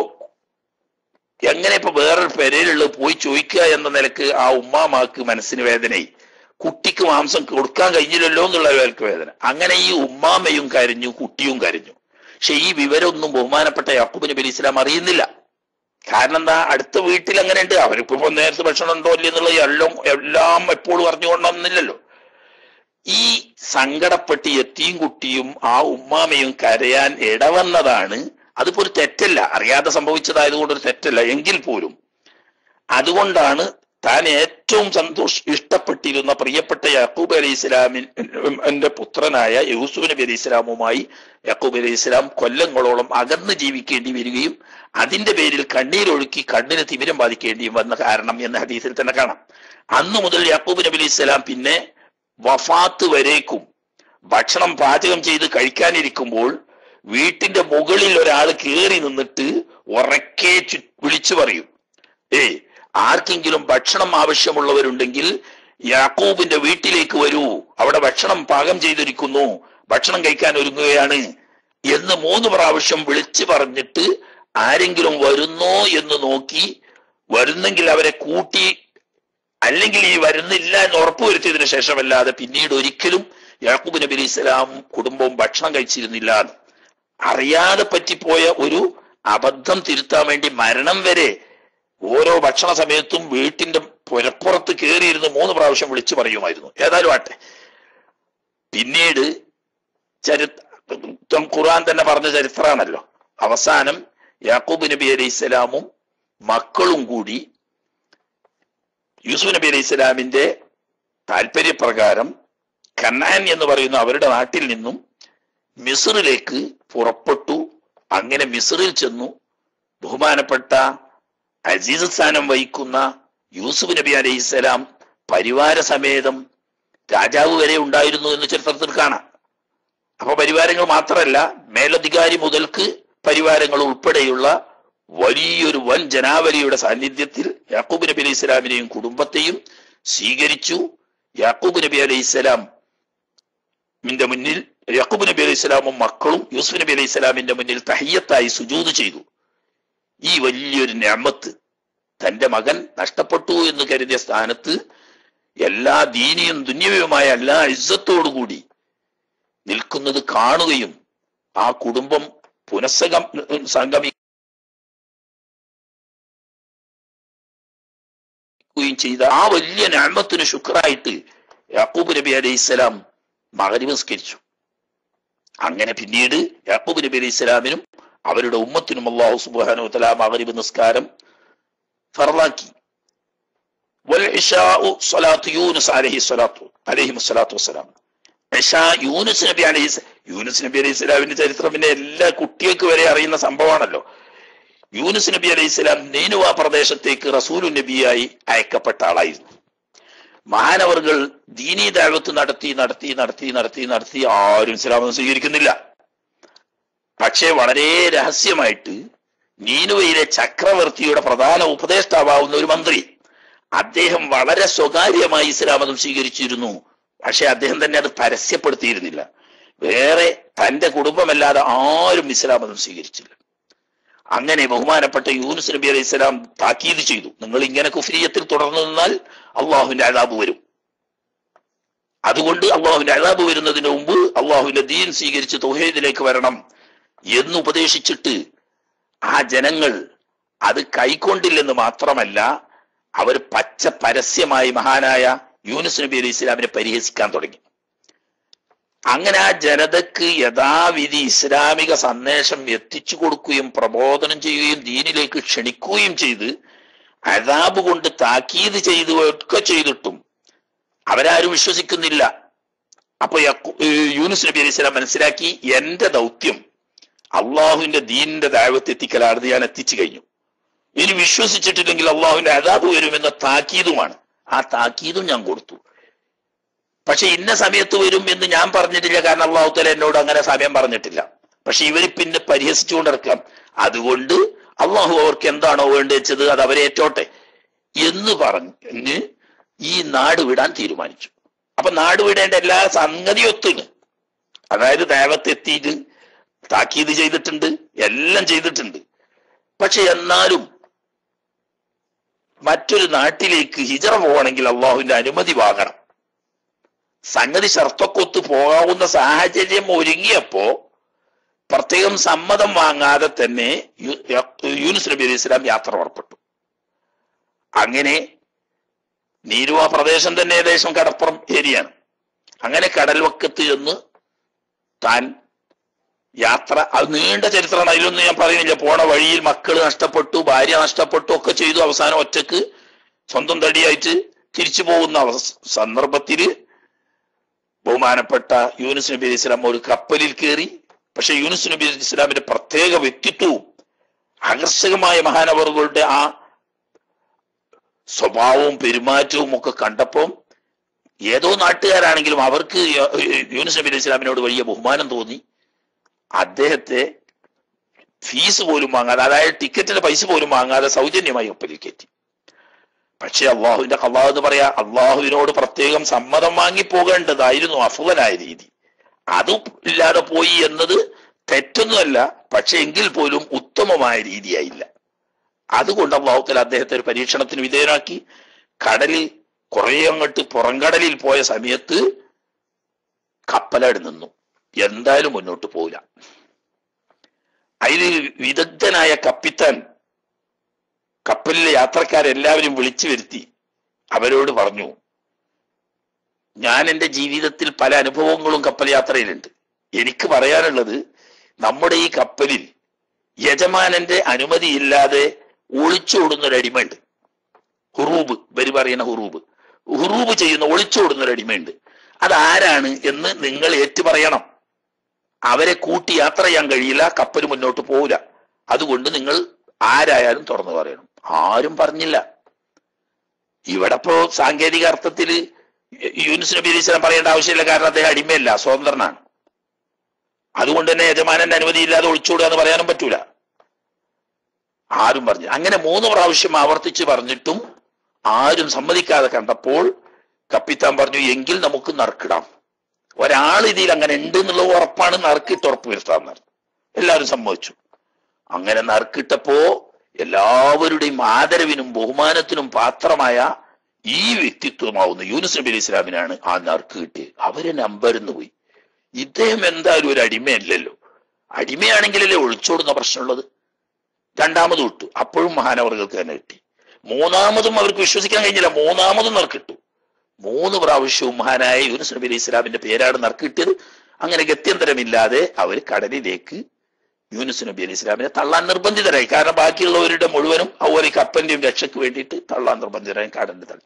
എങ്ങനെ ഇപ്പൊ വേറൊരു പെരയിലുള്ള പോയി ചോദിക്കുക എന്ന നിലക്ക് ആ ഉമ്മാമാക്ക് മനസ്സിന് വേദനയായി കുട്ടിക്ക് മാംസം കൊടുക്കാൻ കഴിഞ്ഞില്ലല്ലോ എന്നുള്ള അവർക്ക് വേദന അങ്ങനെ ഈ ഉമ്മാമയും കരഞ്ഞു കുട്ടിയും കരഞ്ഞു പക്ഷെ ഈ വിവരമൊന്നും ബഹുമാനപ്പെട്ട യാക്കൂബ് നബി അലൈഹി ഇസ്ലാം അറിയുന്നില്ല കാരണം എന്താ അടുത്ത വീട്ടിൽ അങ്ങനെ ഉണ്ട് അവരിപ്പോ നേരത്തെ ഭക്ഷണം ഉണ്ടോ ഇല്ല എന്നുള്ള എല്ലാം എല്ലാം എപ്പോഴും അറിഞ്ഞുകൊണ്ടൊന്നില്ലല്ലോ ഈ സങ്കടപ്പെട്ട് എത്തിയും കുട്ടിയും ആ ഉമ്മാമയും കരയാൻ ഇടവന്നതാണ് അതിപ്പോ ഒരു തെറ്റല്ല അറിയാതെ സംഭവിച്ചതായതുകൊണ്ട് ഒരു തെറ്റല്ല എങ്കിൽ പോലും അതുകൊണ്ടാണ് താൻ ഏറ്റവും സന്തോഷ ഇഷ്ടപ്പെട്ടിരുന്ന പ്രിയപ്പെട്ട യാക്കൂബ് അലി ഇസ്ലാമിന്റെ പുത്രനായ യൂസുഫ് നബി അലി ഇസ്ലാമുമായി യാക്കൂബ് അലി ഇസ്ലാം കൊല്ലങ്ങളോളം അകന്ന് ജീവിക്കേണ്ടി വരികയും അതിന്റെ പേരിൽ കണ്ണീരൊഴുക്കി കണ്ണിന് തിമിരം ബാധിക്കേണ്ടിയും വന്ന കാരണം എന്ന ഹദീസിൽ തന്നെ കാണാം അന്നു മുതൽ യാക്കൂബ് നബി അലി ഇസ്ലാം പിന്നെ വഫാത്ത് വരേക്കും ഭക്ഷണം പാചകം ചെയ്ത് കഴിക്കാനിരിക്കുമ്പോൾ വീട്ടിന്റെ മുകളിൽ ഒരാൾ കയറി നിന്നിട്ട് ഉറക്കെ ചു വിളിച്ചു പറയും ഏയ് ആർക്കെങ്കിലും ഭക്ഷണം ആവശ്യമുള്ളവരുണ്ടെങ്കിൽ യാക്കൂബിന്റെ വീട്ടിലേക്ക് വരൂ അവിടെ ഭക്ഷണം പാകം ചെയ്തിരിക്കുന്നു ഭക്ഷണം കഴിക്കാൻ ഒരുങ്ങുകയാണ് എന്ന് മൂന്ന് പ്രാവശ്യം വിളിച്ചു പറഞ്ഞിട്ട് ആരെങ്കിലും വരുന്നോ എന്ന് നോക്കി വരുന്നെങ്കിൽ അവരെ കൂട്ടി അല്ലെങ്കിൽ ഈ വരുന്നില്ല എന്ന് ഉറപ്പുവരുത്തിയതിനു ശേഷമല്ലാതെ പിന്നീട് ഒരിക്കലും യാക്കൂബ് നബി അലൈഹി ഇസ്ലാം കുടുംബവും ഭക്ഷണം കഴിച്ചിരുന്നില്ല അറിയാതെ പറ്റിപ്പോയ ഒരു അബദ്ധം തിരുത്താൻ വേണ്ടി മരണം വരെ ഓരോ ഭക്ഷണ സമയത്തും വീട്ടിന്റെ പുരപ്പുറത്ത് കയറിയിരുന്ന് മൂന്ന് പ്രാവശ്യം വിളിച്ചു പറയുമായിരുന്നു ഏതായാലും ആട്ടെ പിന്നീട് ചരിത്രം ഖുർആൻ തന്നെ പറഞ്ഞ ചരിത്രമാണല്ലോ അവസാനം യാക്കൂബ് നബി അലൈഹി ഇസ്ലാമും മക്കളും കൂടി യൂസുഫ് നബി അലൈഹി ഇസ്ലാമിന്റെ താല്പര്യപ്രകാരം കന്നാൻ എന്ന് പറയുന്ന അവരുടെ നാട്ടിൽ നിന്നും മിസറിലേക്ക് പുറപ്പെട്ടു അങ്ങനെ മിസറിൽ ചെന്നു ബഹുമാനപ്പെട്ട അസീസ് സ്ഥാനം വഹിക്കുന്ന യൂസുഫ് നബി അലൈഹി സ്വലാം പരിവാര സമേതം രാജാവ് വരെ ഉണ്ടായിരുന്നു എന്ന് ചരിത്രത്തിൽ കാണാം അപ്പൊ പരിവാരങ്ങൾ മാത്രമല്ല മേലധികാരി മുതൽക്ക് പരിവാരങ്ങൾ ഉൾപ്പെടെയുള്ള വലിയൊരു വൻ ജനാവലിയുടെ സാന്നിധ്യത്തിൽ യാക്കൂബ് നബി അലൈഹി സ്വലാമിനെയും കുടുംബത്തെയും സ്വീകരിച്ചു യാക്കൂബ് നബി അലൈഹി സ്വലാം മിന്റെ മുന്നിൽ യാക്കൂബ് നബി അലൈഹി സ്വലാമും മക്കളും യൂസുഫ് നബി അലൈഹി സ്വലാമിന്റെ മുന്നിൽ തഹയ്യത്തായി സുജൂത് ചെയ്തു ഈ വലിയൊരു ഞാമത്ത് തന്റെ മകൻ നഷ്ടപ്പെട്ടു എന്ന് കരുതിയ സ്ഥാനത്ത് എല്ലാ ദീനിയും ദുന്യവുമായ എല്ലാ ഇജ്ജത്തോടുകൂടി നിൽക്കുന്നത് കാണുകയും ആ കുടുംബം പുനഃസംഗം സംഗമി ചെയ്ത ആ വലിയ ഞാമത്തിന് ശുക്രായിട്ട് യാക്കൂബ് നബി അലൈഹിസ്സലാം മകരി നിസ്കരിച്ചു അങ്ങനെ പിന്നീട് യാക്കൂബ് നബി അലൈഹി സ്വലാമിനും അവരുടെ ഉമ്മത്തിനും അള്ളാഹു സുബാനു തല മകരിബ് നിസ്കാരം ഫറലാക്കി والعشاء صلاة يونس عليه الصلاة عليهم الصلاة والسلام ഇഷാ യൂനുസ് നബി അലൈഹി യൂനുസ് നബി അലൈഹി സ്വലാമിന്റെ ചരിത്രം പിന്നെ എല്ലാ കുട്ടികൾക്ക് വരെ അറിയുന്ന സംഭവമാണല്ലോ യൂനുസ് നബി അലൈഹി സ്വലാം നീനുവ പ്രദേശത്തേക്ക് റസൂലു നബിയായി അയക്കപ്പെട്ട ആളായിരുന്നു മഹാനവർകൾ ദീനീ ദാവത്ത് നടത്തി നടത്തി നടത്തി നടത്തി നടത്തി ആരും ഇസ്ലാമം സ്വീകരിക്കുന്നില്ല പക്ഷേ വളരെ രഹസ്യമായിട്ട് നീനുവയിലെ ചക്രവർത്തിയുടെ പ്രധാന ഉപദേഷ്ടാവാവുന്ന ഒരു മന്ത്രി അദ്ദേഹം വളരെ സ്വകാര്യമായി ഇസ്ലാമതം സ്വീകരിച്ചിരുന്നു പക്ഷെ അദ്ദേഹം തന്നെ അത് പരസ്യപ്പെടുത്തിയിരുന്നില്ല വേറെ തന്റെ കുടുംബമല്ലാതെ ആരും ഇസ്ലാമതം സ്വീകരിച്ചില്ല അങ്ങനെ ബഹുമാനപ്പെട്ട യൂനുസ് നബി അലൈഹി സ്വലാം താക്കീത് ചെയ്തു നിങ്ങൾ ഇങ്ങനെ കുഫ്രീയത്തിൽ തുടർന്നു നിന്നാൽ അള്ളാഹുവിന്റെ അതാബ് വരും അതുകൊണ്ട് അള്ളാഹുവിന്റെ അതാബ് വരുന്നതിന് മുമ്പ് അള്ളാഹുവിന്റെ ദീൻ സ്വീകരിച്ച് തൗഹീദിലേക്ക് വരണം എന്ന് ഉപദേശിച്ചിട്ട് ആ ജനങ്ങൾ അത് കൈക്കൊണ്ടില്ലെന്ന് മാത്രമല്ല അവർ പച്ച പരസ്യമായി മഹാനായ യൂനുസ് നബി അലൈഹി ഇസ്ലാമിനെ പരിഹസിക്കാൻ തുടങ്ങി അങ്ങനെ ആ ജനതക്ക് യഥാവിധി ഇസ്ലാമിക സന്ദേശം എത്തിച്ചു കൊടുക്കുകയും പ്രബോധനം ചെയ്യുകയും ദീനിലേക്ക് ക്ഷണിക്കുകയും ചെയ്ത് അതാബ് കൊണ്ട് താക്കീത് ചെയ്തു ഒക്കെ ചെയ്തിട്ടും അവരാരും വിശ്വസിക്കുന്നില്ല അപ്പൊ യക്കു- ഏ, യൂനുസ് നബി അലൈഹി സ്വലാം മനസ്സിലാക്കി എന്റെ ദൗത്യം അള്ളാഹുവിന്റെ ദീനിന്റെ ദാവത്ത് എത്തിക്കലാണെന്ന് ഞാൻ എത്തിച്ചു കഴിഞ്ഞു ഇനി വിശ്വസിച്ചിട്ടില്ലെങ്കിൽ അള്ളാഹുവിന്റെ അതാബ് വരുമെന്ന താക്കീതുമാണ് ആ താക്കീതും ഞാൻ കൊടുത്തു പക്ഷെ ഇന്ന സമയത്ത് വരും എന്ന് ഞാൻ പറഞ്ഞിട്ടില്ല കാരണം അള്ളാഹു തല എന്നോട് അങ്ങനെ സമയം പറഞ്ഞിട്ടില്ല പക്ഷെ ഇവര് പിന്നെ പരിഹസിച്ചുകൊണ്ട് നടക്കാം അതുകൊണ്ട് അള്ളാഹു അവർക്ക് എന്താണോ വേണ്ടി വെച്ചത് അത് അവരെ ഏറ്റോട്ടെ എന്ന് പറഞ്ഞ് ഈ നാട് വിടാൻ തീരുമാനിച്ചു അപ്പൊ നാട് വിടേണ്ട എല്ലാ സംഗതി ഒത്തുണ് അതായത് ദേവത്തെത്തിയിട്ട് താക്കീത് ചെയ്തിട്ടുണ്ട് എല്ലാം ചെയ്തിട്ടുണ്ട് പക്ഷെ എന്നാലും മറ്റൊരു നാട്ടിലേക്ക് ഹിജറ പോകണമെങ്കിൽ അള്ളാഹുവിന്റെ അനുമതി വാങ്ങണം സംഗതി ഷർത്തൊക്കൊത്ത് പോകാവുന്ന സാഹചര്യം ഒരുങ്ങിയപ്പോ പ്രത്യേകം സമ്മതം വാങ്ങാതെ തന്നെ യു- യ- യൂനുസ് നബി അലൈഹി ഇസ്ലാം യാത്ര പുറപ്പെട്ടു അങ്ങനെ നീരുവ പ്രദേശം തന്നെ ഏകദേശം കടപ്പുറം ഏരിയയാണ് അങ്ങനെ കടൽ വക്കത്ത് ചെന്ന് താൻ യാത്ര അത് നീണ്ട ചരിത്രമാണ് അതിലൊന്നും ഞാൻ പറയുന്നില്ല പോണ വഴിയിൽ മക്കള് നഷ്ടപ്പെട്ടു ഭാര്യ നഷ്ടപ്പെട്ടു ഒക്കെ ചെയ്തു അവസാനം ഒറ്റക്ക് സ്വന്തം തടിയായിട്ട് തിരിച്ചു പോകുന്ന അവസ- സന്ദർഭത്തില് ബഹുമാനപ്പെട്ട യൂനുസ് നബി അലൈഹി ഇസ്ലാം ഒരു കപ്പലിൽ കയറി പക്ഷെ യൂനുസ് നബി അലൈഹി ഇസ്ലാമിന്റെ പ്രത്യേക വ്യക്തിത്വവും ആകർഷകമായ മഹാനവറുകളുടെ ആ സ്വഭാവവും പെരുമാറ്റവും ഒക്കെ കണ്ടപ്പോൾ ഏതോ നാട്ടുകാരാണെങ്കിലും അവർക്ക് യ- യൂനുസ് നബി അലൈഹി ഇസ്ലാമിനോട് വലിയ ബഹുമാനം തോന്നി അദ്ദേഹത്തെ ഫീസ് പോലും വാങ്ങാതെ അതായത് ടിക്കറ്റിന്റെ പൈസ പോലും വാങ്ങാതെ സൗജന്യമായി കപ്പലിൽ കയറ്റി പക്ഷെ അള്ളാഹുവിന്റെ കള്ളാഹ് എന്ന് പറയാ അള്ളാഹുവിനോട് പ്രത്യേകം സമ്മതം വാങ്ങി പോകേണ്ടതായിരുന്നു അഫുവലായ രീതി അതും ഇല്ലാതെ പോയി എന്നത് തെറ്റൊന്നുമല്ല പക്ഷെ എങ്കിൽ പോലും ഉത്തമമായ രീതിയായില്ല അതുകൊണ്ട് അള്ളാഹുത്തല അദ്ദേഹത്തെ ഒരു പരീക്ഷണത്തിന് വിധേയനാക്കി കടലിൽ കുറെ അങ്ങോട്ട് പുറംകടലിൽ പോയ സമയത്ത് കപ്പലടി നിന്നു എന്തായാലും മുന്നോട്ട് പോവില്ല അതിൽ വിദഗ്ധനായ കപ്പിത്താൻ കപ്പലിലെ യാത്രക്കാരെല്ലാവരും വിളിച്ചു വരുത്തി അവരോട് പറഞ്ഞു ഞാൻ എൻ്റെ ജീവിതത്തിൽ പല അനുഭവങ്ങളും കപ്പൽ യാത്രയിലുണ്ട് എനിക്ക് പറയാനുള്ളത് നമ്മുടെ ഈ കപ്പലിൽ യജമാനന്റെ അനുമതിയില്ലാതെ ഒളിച്ചോടുന്ന ഒരു അടിമയുണ്ട് ഹുറൂബ് ഇവര് പറയുന്ന ഹുറൂബ് ഹുറൂബ് ചെയ്യുന്ന ഒളിച്ചോടുന്ന ഒരു അടിമയുണ്ട് അതാരാണ് എന്ന് നിങ്ങൾ ഏറ്റു പറയണം അവരെ കൂട്ടി യാത്ര ചെയ്യാൻ കഴിയില്ല കപ്പൽ മുന്നോട്ട് പോവില്ല അതുകൊണ്ട് നിങ്ങൾ ആരായാലും തുറന്നു പറയണം ആരും പറഞ്ഞില്ല ഇവിടെ ഇപ്പോ സാങ്കേതിക അർത്ഥത്തിൽ യൂനുസ് നബി അലൈഹി സ്വലാം പറയേണ്ട ആവശ്യമില്ല കാരണം അദ്ദേഹം അടിമയല്ല സ്വതന്ത്രനാണ് അതുകൊണ്ട് തന്നെ യജമാനന്റെ അനുമതിയില്ലാതെ ഒളിച്ചോടുക എന്ന് പറയാനും പറ്റൂല ആരും പറഞ്ഞു അങ്ങനെ മൂന്ന് പ്രാവശ്യം ആവർത്തിച്ച് പറഞ്ഞിട്ടും ആരും സമ്മതിക്കാതെ കണ്ടപ്പോൾ കപ്പിത്താൻ പറഞ്ഞു എങ്കിൽ നമുക്ക് നറുക്കിടാം ഒരാൾ ഇതിൽ അങ്ങനെ ഉണ്ട് എന്നുള്ള ഉറപ്പാണ് നറുക്കിട്ട് ഉറപ്പ് വരുത്താൻ പറഞ്ഞു എല്ലാവരും സമ്മതിച്ചു അങ്ങനെ നറുക്കിട്ടപ്പോ എല്ലാവരുടെയും ആദരവിനും ബഹുമാനത്തിനും പാത്രമായ ഈ വ്യക്തിത്വമാവുന്ന യൂനുസ് നബി അലൈഹി ഇസ്ലാമിനാണ് ആ നറുക്ക് കിട്ടിയത് അവരെ നമ്പരുന്ന് പോയി ഇദ്ദേഹം എന്തായാലും ഒരു അടിമയല്ലല്ലോ അടിമയാണെങ്കിലല്ലേ ഒളിച്ചോടുന്ന പ്രശ്നമുള്ളത് രണ്ടാമത് വിട്ടു അപ്പോഴും മഹാനവറുകൾക്ക് തന്നെ കിട്ടി മൂന്നാമതും അവർക്ക് വിശ്വസിക്കാൻ കഴിഞ്ഞില്ല മൂന്നാമതും നറുക്ക് കിട്ടു മൂന്ന് പ്രാവശ്യവും മഹാനായ യൂനുസ് നബി അലൈഹി ഇസ്ലാമിന്റെ പേരാണ് നറുക്ക് കിട്ടിയത് അങ്ങനെ ഗത്യന്തരമില്ലാതെ അവർ കടലിലേക്ക് യൂനുസ് നബി അലൈഹി ഇസ്ലാമിനെ തള്ളാൻ നിർബന്ധിതരായി കാരണം ബാക്കിയുള്ളവരുടെ മുഴുവനും അതുപോലെ ഈ കപ്പന്റെയും രക്ഷയ്ക്ക് വേണ്ടിയിട്ട് തള്ളാൻ നിർബന്ധിതരായി കടലിൽ തള്ളി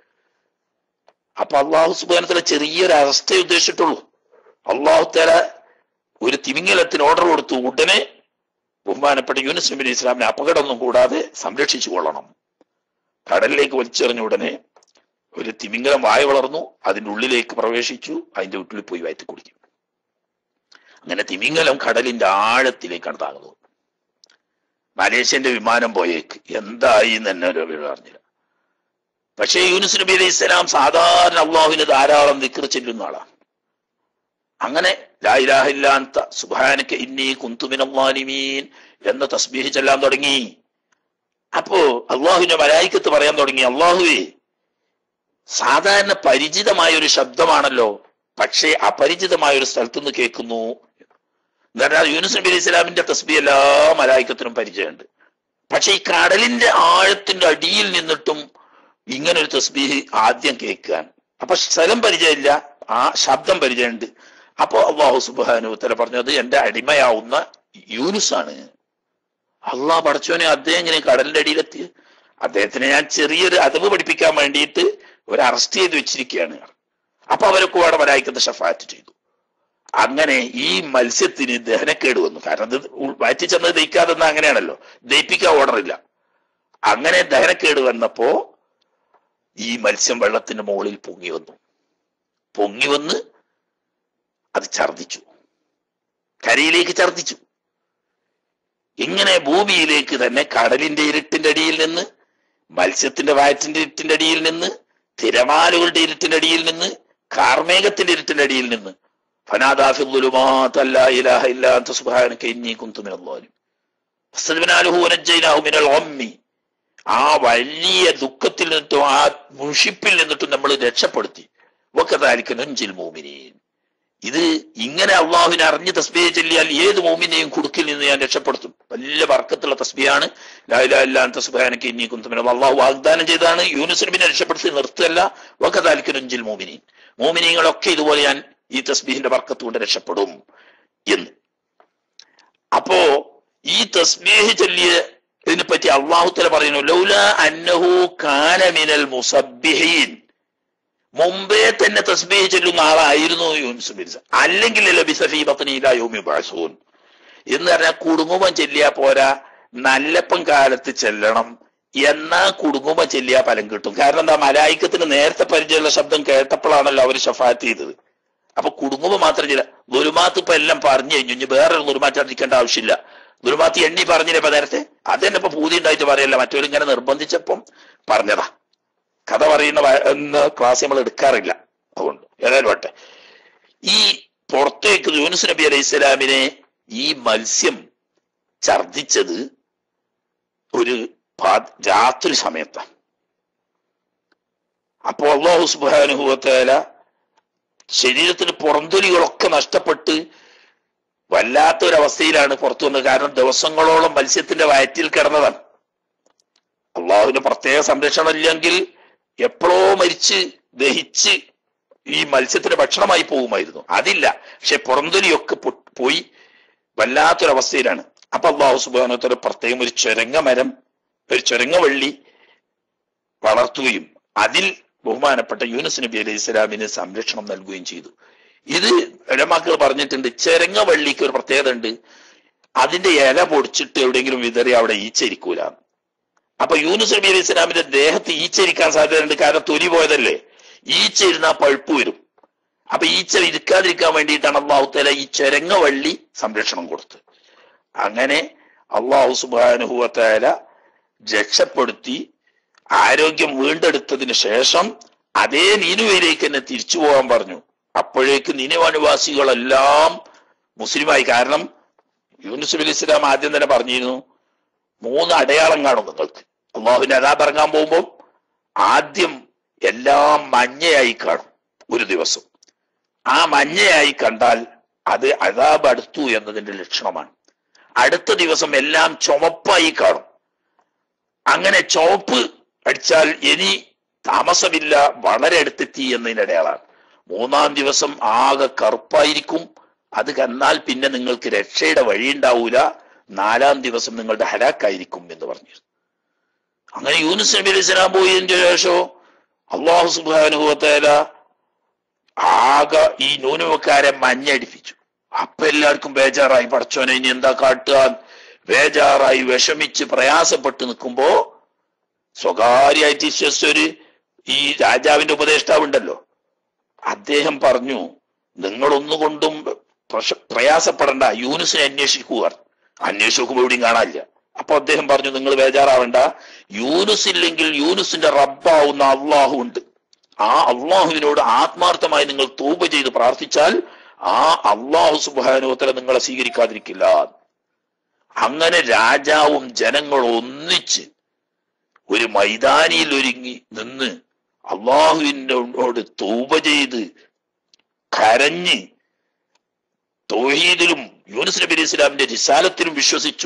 അപ്പൊ അള്ളാഹു സുബാനത്തിലെ ചെറിയൊരു അവസ്ഥയെ ഉദ്ദേശിച്ചിട്ടുള്ളൂ അള്ളാഹു തല ഒരു തിമിംഗലത്തിന് ഓർഡർ കൊടുത്തു ഉടനെ ബഹുമാനപ്പെട്ട യൂനുസ് നബി അലൈഹി ഇസ്ലാമിനെ അപകടമൊന്നും കൂടാതെ സംരക്ഷിച്ചു കൊള്ളണം കടലിലേക്ക് വലിച്ചെറിഞ്ഞ ഉടനെ ഒരു തിമിംഗലം വായ വളർന്നു അതിന്റെ ഉള്ളിലേക്ക് പ്രവേശിച്ചു അതിന്റെ ഉള്ളിൽ പോയി വയറ്റി കുടിക്കും അങ്ങനെ തിമിംഗലം കടലിന്റെ ആഴത്തിലേക്കാണ് താങ്ങുന്നത് മലേഷ്യന്റെ വിമാനം പോയേക്ക് എന്തായി എന്ന് തന്നെ ഒരു അറിഞ്ഞില്ല പക്ഷേ യൂനുസ് നബി അലൈഹി സ്വലാം സാധാരണ അള്ളാഹുവിന് ധാരാളം ദിക്ർ ചെല്ലുന്ന ആളാണ് അങ്ങനെ ലായിലാഹില്ലാത്ത സുബാനക്ക് ഇന്നി കുന്തുമിനീൻ എന്ന തസ്ബീഹ് ചെല്ലാൻ തുടങ്ങി അപ്പോ അള്ളാഹുവിന്റെ മലായിക്കത്ത് പറയാൻ തുടങ്ങി അള്ളാഹുവേ സാധാരണ പരിചിതമായ ഒരു ശബ്ദമാണല്ലോ പക്ഷേ അപരിചിതമായ ഒരു സ്ഥലത്തു നിന്ന് കേൾക്കുന്നു എന്നാൽ യൂനുസ് നബി അലൈഹി സ്വലാമിന്റെ തസ്ബി എല്ലാ മലായിക്കത്തിനും പരിചയമുണ്ട് പക്ഷെ ഈ കടലിന്റെ ആഴത്തിന്റെ അടിയിൽ നിന്നിട്ടും ഇങ്ങനെ ഒരു തസ്ബീഹ് ആദ്യം കേൾക്കാൻ അപ്പൊ സ്ഥലം പരിചയമില്ല ആ ശബ്ദം പരിചയമുണ്ട് അപ്പോ അള്ളാഹു സുബാനു ഉത്തര പറഞ്ഞത് എന്റെ അടിമയാവുന്ന യൂനുസാണ് അള്ളാഹ് പഠിച്ചോനെ അദ്ദേഹം ഇങ്ങനെ കടലിന്റെ അടിയിലെത്തി അദ്ദേഹത്തിനെ ഞാൻ ചെറിയൊരു അതവ് പഠിപ്പിക്കാൻ വേണ്ടിയിട്ട് ഒരു അറസ്റ്റ് ചെയ്ത് വെച്ചിരിക്കുകയാണ് അപ്പൊ അവരൊക്കെ അവിടെ വരായിക്കത്ത് ഷഫാറ്റ് ചെയ്തു അങ്ങനെ ഈ മത്സ്യത്തിന് ദഹനക്കേട് വന്നു കാരണം ഇത് വയറ്റി ചെന്നത് ദഹിക്കാതെന്ന അങ്ങനെയാണല്ലോ ദഹിപ്പിക്കാൻ ഓർഡറില്ല അങ്ങനെ ദഹനക്കേട് വന്നപ്പോ ഈ മത്സ്യം വെള്ളത്തിന്റെ മുകളിൽ പൊങ്ങി വന്നു പൊങ്ങി വന്ന് അത് ഛർദിച്ചു കരയിലേക്ക് ഛർദിച്ചു ഇങ്ങനെ ഭൂമിയിലേക്ക് തന്നെ കടലിന്റെ ഇരുട്ടിന്റെ അടിയിൽ നിന്ന് മത്സ്യത്തിന്റെ വയറ്റിന്റെ ഇരുട്ടിന്റെ അടിയിൽ നിന്ന് തിരമാലുകളുടെ ഇരുട്ടിന്റെ അടിയിൽ നിന്ന് കാർമേഘത്തിന്റെ ഇരുട്ടിന്റെ അടിയിൽ നിന്ന് ഫനാദാഫിദ്ദുലുമാത് അല്ലാ ഇലാഹ ഇല്ലാ അൻത സുബ്ഹാനക ഇന്നി കുന്തു മിനൽ ളാലിം ഫസ്തബ്നാലുഹു വനജ്ജൈനാഹു മിനൽ ഗമ്മി ആ വലിയ ദുഃഖത്തിൽ നിന്നിട്ടും ആ മുഷിപ്പിൽ നിന്നിട്ടും നമ്മൾ രക്ഷപ്പെടുത്തി വക്കതാലിക്ക് നുഞ്ചിൽ മോമിനീൻ ഇത് ഇങ്ങനെ അള്ളാഹുവിനെ അറിഞ്ഞ് തസ്ബിയെ ചൊല്ലിയാൽ ഏത് മോമിനെയും കുടുക്കിൽ നിന്ന് ഞാൻ രക്ഷപ്പെടുത്തും വലിയ വർക്കത്തുള്ള തസ്ബിയാണ് തസ്ബാനക്ക് ഇനി കുന്തുമിനും അള്ളാഹു വാഗ്ദാനം ചെയ്താണ് യൂനുസ് നബിനെ രക്ഷപ്പെടുത്തി നിർത്തല്ല വക്കതാലിക്ക് നുഞ്ചിൽ മോമിനീൻ മോമിനീങ്ങളൊക്കെ ഇതുപോലെ ഞാൻ ഈ തസ്ബീഹിന്റെ വർക്കത്ത് കൊണ്ട് രക്ഷപ്പെടും എന്ന് അപ്പോ ഈ തസ്ബീഹ് ചൊല്ലിയ ഇതിനെ പറ്റി അള്ളാഹുത്തല പറയുന്നു ലൗല അന്നഹു കാനമിനൽ മുസബ്ബിഹീൻ മുമ്പേ തന്നെ തസ്ബീഹ് ചൊല്ലുന്ന ആളായിരുന്നു യൂനുസ് ബിൻ അല്ലെങ്കിൽ ലബിസഫി ബത്നിയില യോമി ബാസൂൻ എന്ന് പറഞ്ഞാൽ കുടുംബം ചെല്ലിയാ പോരാ നല്ലപ്പം കാലത്ത് ചെല്ലണം എന്നാ കുടുംബം ചെല്ലിയാ ഫലം കിട്ടും കാരണം എന്താ മലായിക്കത്തിന് നേരത്തെ പരിചയമുള്ള ശബ്ദം കേട്ടപ്പോഴാണല്ലോ അവർ ഷഫാത്ത് ചെയ്തത് അപ്പൊ കുടുംബം മാത്രം ചില ദുരുമാത്ത് ഇപ്പൊ എല്ലാം പറഞ്ഞു കഴിഞ്ഞു ഇനി വേറൊരു ദുരുമാറ്റം ആവശ്യമില്ല ദുരുമാത്തി എണ്ണി പറഞ്ഞില്ലേ ഇപ്പൊ നേരത്തെ അതെന്നെ ഇപ്പൊ പൂതി ഉണ്ടായിട്ട് പറയല്ല മറ്റവരിങ്ങനെ നിർബന്ധിച്ചപ്പം പറഞ്ഞതാ കഥ പറയുന്ന എന്ന ക്ലാസ് നമ്മൾ എടുക്കാറില്ല അതുകൊണ്ട് ഏതായാലും വട്ടെ ഈ പുറത്തേക്ക് യൂനുസ് നബി അലൈഹി സ്വലാമിനെ ഈ മത്സ്യം ഛർദിച്ചത് ഒരു രാത്രി സമയത്താണ് അപ്പോ അള്ളാഹു സുബാനുഭവത്തേല ശരീരത്തിന് പുറന്തൊലികളൊക്കെ നഷ്ടപ്പെട്ട് വല്ലാത്ത ഒരു അവസ്ഥയിലാണ് പുറത്തു വന്നത് കാരണം ദിവസങ്ങളോളം മത്സ്യത്തിന്റെ വയറ്റിൽ കിടന്നതാണ് അള്ളാഹുവിന്റെ പ്രത്യേക സംരക്ഷണം ഇല്ലെങ്കിൽ എപ്പോഴോ മരിച്ച് ദഹിച്ച് ഈ മത്സ്യത്തിന് ഭക്ഷണമായി പോകുമായിരുന്നു അതില്ല പക്ഷെ പുറന്തൊലിയൊക്കെ പോയി വല്ലാത്തൊരവസ്ഥയിലാണ് അപ്പൊ അള്ളാഹു സുബാനത്തോടെ പ്രത്യേകം ഒരു ചുരങ്ങ മരം ഒരു ചുരങ്ങ വള്ളി വളർത്തുകയും അതിൽ ബഹുമാനപ്പെട്ട യൂനുസ് നബി അലൈഹി ഇസ്ലാമിന് സംരക്ഷണം നൽകുകയും ചെയ്തു ഇത് ഇടമാക്കൾ പറഞ്ഞിട്ടുണ്ട് ചെരങ്ങ വള്ളിക്ക് ഒരു പ്രത്യേകത ഉണ്ട് അതിന്റെ ഇല പൊടിച്ചിട്ട് എവിടെയെങ്കിലും വിതറി അവിടെ ഈച്ചരിക്കൂല അപ്പൊ യൂനുസ് നബി അലൈഹി ഇസ്ലാമിന്റെ ദേഹത്ത് ഈച്ചരിക്കാൻ സാധ്യതയുണ്ട് കാരണം തൊലി പോയതല്ലേ ഈച്ച ഇരുന്നാൽ പഴുപ്പ് വരും അപ്പൊ ഈച്ച ഇരിക്കാതിരിക്കാൻ വേണ്ടിയിട്ടാണ് അള്ളാഹുത്തല ഈ ചെരങ്ങ വള്ളി സംരക്ഷണം കൊടുത്തത് അങ്ങനെ അള്ളാഹു സുബാനുഹുവത്തേല രക്ഷപ്പെടുത്തി ആരോഗ്യം വീണ്ടെടുത്തതിന് ശേഷം അതേ നീനുവയിലേക്ക് തന്നെ തിരിച്ചു പോകാൻ പറഞ്ഞു അപ്പോഴേക്ക് നിനുവനിവാസികളെല്ലാം മുസ്ലിമായി കാരണം യൂനുസ് അലി ഇസ്ലാം ആദ്യം തന്നെ പറഞ്ഞിരുന്നു മൂന്ന് അടയാളം കാണും നിങ്ങൾക്ക് അള്ളാഹുവിന്റെ അതാ ഇറങ്ങാൻ പോകുമ്പോൾ ആദ്യം എല്ലാം മഞ്ഞയായി കാണും ഒരു ദിവസം ആ മഞ്ഞയായി കണ്ടാൽ അത് അതാബ് അടുത്തു എന്നതിന്റെ ലക്ഷണമാണ് അടുത്ത ദിവസം എല്ലാം ചുമപ്പായി കാണും അങ്ങനെ ചുവപ്പ് അടിച്ചാൽ ഇനി താമസമില്ല വളരെ അടുത്തെത്തി എന്നതിന്റെ അടയാളാണ് മൂന്നാം ദിവസം ആകെ കറുപ്പായിരിക്കും അത് കന്നാൽ പിന്നെ നിങ്ങൾക്ക് രക്ഷയുടെ വഴി ഉണ്ടാവൂല നാലാം ദിവസം നിങ്ങളുടെ ഹലാക്കായിരിക്കും എന്ന് പറഞ്ഞു അങ്ങനെ യൂനുസ് നബി അലൈഹി സ്വലാം പോയതിന്റെ ശേഷം അള്ളാഹു സുബാനുഭവത്തേല ആകെ ഈ ന്യൂനമക്കാരെ മഞ്ഞടിപ്പിച്ചു അപ്പൊ എല്ലാവർക്കും ബേജാറായി പടച്ചോനെ ഇനി എന്താ കാട്ടുക ബേജാറായി വിഷമിച്ച് പ്രയാസപ്പെട്ട് നിൽക്കുമ്പോ സ്വകാര്യമായിട്ട് വിശ്വസിച്ചൊരു ഈ രാജാവിന്റെ ഉപദേഷ്ടാവുണ്ടല്ലോ അദ്ദേഹം പറഞ്ഞു നിങ്ങളൊന്നുകൊണ്ടും പ്രശ- പ്രയാസപ്പെടണ്ട യൂനുസിനെ അന്വേഷിക്കുക അന്വേഷിച്ച് നോക്കുമ്പോൾ എവിടെയും കാണാനില്ല അപ്പൊ അദ്ദേഹം പറഞ്ഞു നിങ്ങൾ ബേജാറാവണ്ട യൂനുസ് ഇല്ലെങ്കിൽ യൂനുസിന്റെ റബ്ബാവുന്ന അള്ളാഹു ഉണ്ട് ആ അള്ളാഹുവിനോട് ആത്മാർത്ഥമായി നിങ്ങൾ തൂപ ചെയ്ത് പ്രാർത്ഥിച്ചാൽ ആ അള്ളാഹു സുബാനുത്തല നിങ്ങളെ സ്വീകരിക്കാതിരിക്കില്ല അങ്ങനെ രാജാവും ജനങ്ങളും ഒന്നിച്ച് ഒരു മൈതാനിയിൽ ഒരുങ്ങി നിന്ന് അള്ളാഹുവിനോട് തൂപ ചെയ്ത് കരഞ്ഞ് തൗഹീദിലും യൂനുസ് നബി അലൈഹി ഇസ്ലാമിന്റെ റിസാലത്തിലും വിശ്വസിച്ചു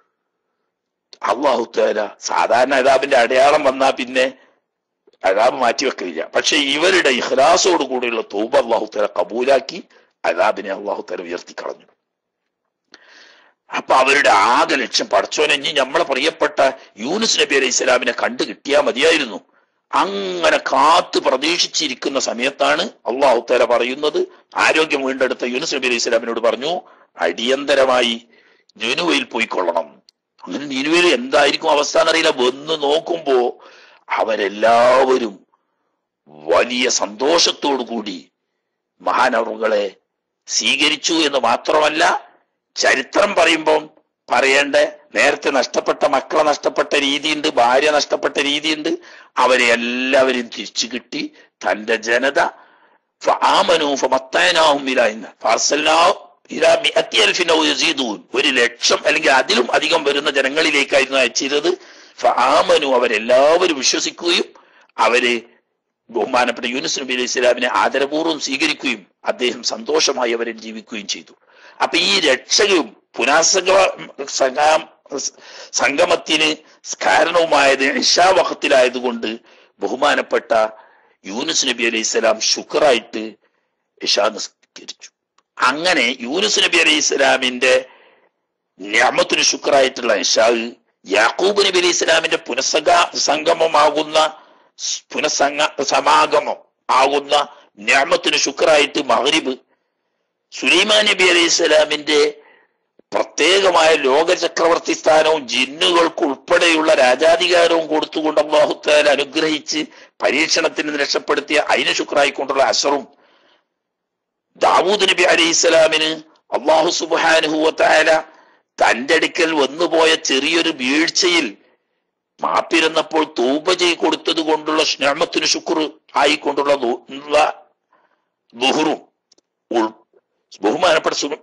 അള്ളാഹു താല സാധാരണ അതാബിന്റെ അടയാളം വന്നാൽ പിന്നെ അതാബ് മാറ്റിവെക്കില്ല പക്ഷെ ഇവരുടെ ഇഖ്ലാസോട് കൂടിയുള്ള തൗബ അള്ളാഹു താല കബൂലാക്കി അതാബിനെ അള്ളാഹു താല ഉയർത്തി കളഞ്ഞു അപ്പൊ അവരുടെ ആകെ ലക്ഷ്യം പടച്ചോനെ ഇനി നമ്മളെ പ്രിയപ്പെട്ട യൂനുസ് നബി അലൈഹി ഇസ്ലാമിനെ കണ്ടു കിട്ടിയാൽ മതിയായിരുന്നു അങ്ങനെ കാത്ത് പ്രതീക്ഷിച്ചിരിക്കുന്ന സമയത്താണ് അള്ളാഹു താല പറയുന്നത് ആരോഗ്യം വീണ്ടെടുത്ത യൂനുസ് നബി അലൈഹി ഇസ്ലാമിനോട് പറഞ്ഞു അടിയന്തരമായി നിനുവയിൽ പോയിക്കൊള്ളണം അങ്ങനെ നിനുവയിൽ എന്തായിരിക്കും അവസ്ഥ എന്നറിയില്ല വന്ന് നോക്കുമ്പോ അവരെല്ലാവരും വലിയ സന്തോഷത്തോടു കൂടി മഹാനവറുകളെ സ്വീകരിച്ചു എന്ന് മാത്രമല്ല ചരിത്രം പറയുമ്പം പറയേണ്ട നേരത്തെ നഷ്ടപ്പെട്ട മക്കളെ നഷ്ടപ്പെട്ട രീതിയുണ്ട് ഭാര്യ നഷ്ടപ്പെട്ട രീതിയുണ്ട് അവരെ എല്ലാവരും തിരിച്ചു കിട്ടി തന്റെ ജനത ഫആമനു ഫമത്തഅനാഹും ഇലാ ഇന്ന ഫഅർസൽനാഹു ഇലാ മിഅത്തി അൽഫിൻ ഔ യസീദൂൻ ഒരു ലക്ഷം അല്ലെങ്കിൽ അതിലും അധികം വരുന്ന ജനങ്ങളിലേക്കായിരുന്നു അയച്ചിരുന്നത് ഫആമനു അവരെല്ലാവരും വിശ്വസിക്കുകയും അവരെ ബഹുമാനപ്പെട്ട യൂനുസ് നബി അലൈഹി സ്വലാമിനെ ആദരപൂർവ്വം സ്വീകരിക്കുകയും അദ്ദേഹം സന്തോഷമായി അവരെ ജീവിക്കുകയും ചെയ്തു അപ്പൊ ഈ രക്ഷകയും പുനഃസംഗ സംഗാം സംഗമത്തിന് കാരണവുമായത് ഇഷാവഹത്തിലായതുകൊണ്ട് ബഹുമാനപ്പെട്ട യൂനുസ് നബി അലൈഹി സ്വലാം ശുക്രായിട്ട് ഇഷാ നിസ്കരിച്ചു അങ്ങനെ യൂനുസ് നബി അലൈഹി സ്വലാമിന്റെ ഞാമത്തിന് ശുക്രായിട്ടുള്ള ഇഷാ യാക്കൂബ് നബി അലൈഹി സ്വലാമിന്റെ പുനഃസംഗ സംഗമമാകുന്ന പുനഃസംഗ സമാഗമം ആകുന്ന ഞാമത്തിന് ശുക്രായിട്ട് മഹരിബ് സുലൈമാൻ നബി അലൈഹി സ്വലാമിന്റെ പ്രത്യേകമായ ലോക ചക്രവർത്തി സ്ഥാനവും ജിന്നുകൾക്ക് ഉൾപ്പെടെയുള്ള രാജാധികാരവും കൊടുത്തുകൊണ്ട് അള്ളാഹുത്താൽ അനുഗ്രഹിച്ച് പരീക്ഷണത്തിൽ നിന്ന് രക്ഷപ്പെടുത്തിയ അതിന് ശുക്രായിക്കൊണ്ടുള്ള അസറും ദാവൂദ് നബി അലൈഹി സ്വലാമിന് അള്ളാഹു സുബാനുഹുവത്തായ തന്റെ അടുക്കൽ വന്നുപോയ ചെറിയൊരു വീഴ്ചയിൽ മാപ്പിരുന്നപ്പോൾ തൂപ ചെയ്ത് കൊടുത്തത് കൊണ്ടുള്ള സ്നേഹത്തിന് ശുക്ർ ആയിക്കൊണ്ടുള്ള ദു- ഉള്ള ദുഹറും ഉൾ ബഹുമാനപ്പെട്ട സു-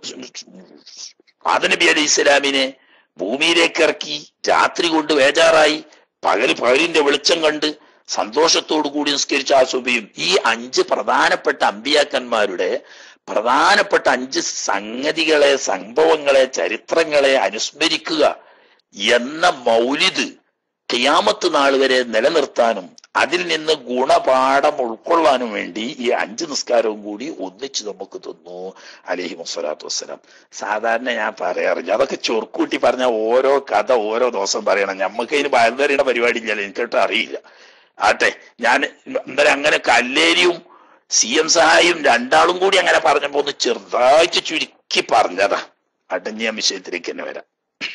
ആദനബി അലൈഹി ഇസ്ലാമിനെ ഭൂമിയിലേക്ക് ഇറക്കി രാത്രി കൊണ്ട് വേജാറായി പകല് പകലിന്റെ വെളിച്ചം കണ്ട് സന്തോഷത്തോടു കൂടി നിസ്കരിച്ച ആ സുബിയും ഈ അഞ്ച് പ്രധാനപ്പെട്ട അമ്പിയാക്കന്മാരുടെ പ്രധാനപ്പെട്ട അഞ്ച് സംഗതികളെ സംഭവങ്ങളെ ചരിത്രങ്ങളെ അനുസ്മരിക്കുക എന്ന മൗലിദ് ഖിയാമത്ത് നാൾ വരെ നിലനിർത്താനും അതിൽ നിന്ന് ഗുണപാഠം ഉൾക്കൊള്ളാനും വേണ്ടി ഈ അഞ്ച് നിസ്കാരവും കൂടി ഒന്നിച്ച് നമുക്ക് തന്നു അലഹി വസ്സലാത്തു വസ്സലാം സാധാരണ ഞാൻ പറയാറില്ല അതൊക്കെ ചൊറുക്കൂട്ടി പറഞ്ഞ ഓരോ കഥ ഓരോ ദിവസം പറയണം ഞമ്മക്ക് അതിന് ബാലന്തരയുടെ പരിപാടി ഇല്ലല്ലോ എനിക്കിട്ട് അറിയില്ല ആട്ടെ ഞാൻ എന്തായാലും അങ്ങനെ കല്ലേരിയും സി എം സഹായും രണ്ടാളും കൂടി അങ്ങനെ പറഞ്ഞപ്പോ ഒന്ന് ചെറുതായിട്ട് ചുരുക്കി പറഞ്ഞതാ അടഞ്ഞ ഞാൻ വിഷയത്തിലേക്ക് തന്നെ വരാം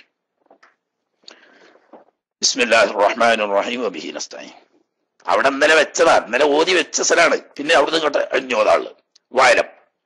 ബിസ്മില്ലാഹിർ റഹ്മാനിർ റഹീം വബിഹി നസ്തഈൻ അവിടെ ഇന്നലെ വെച്ചതാ ഇന്നലെ ഓതി വെച്ച സ്ഥലമാണ് പിന്നെ അവിടുന്ന് ഇങ്ങോട്ട് അഞ്ഞോതാള് വയലം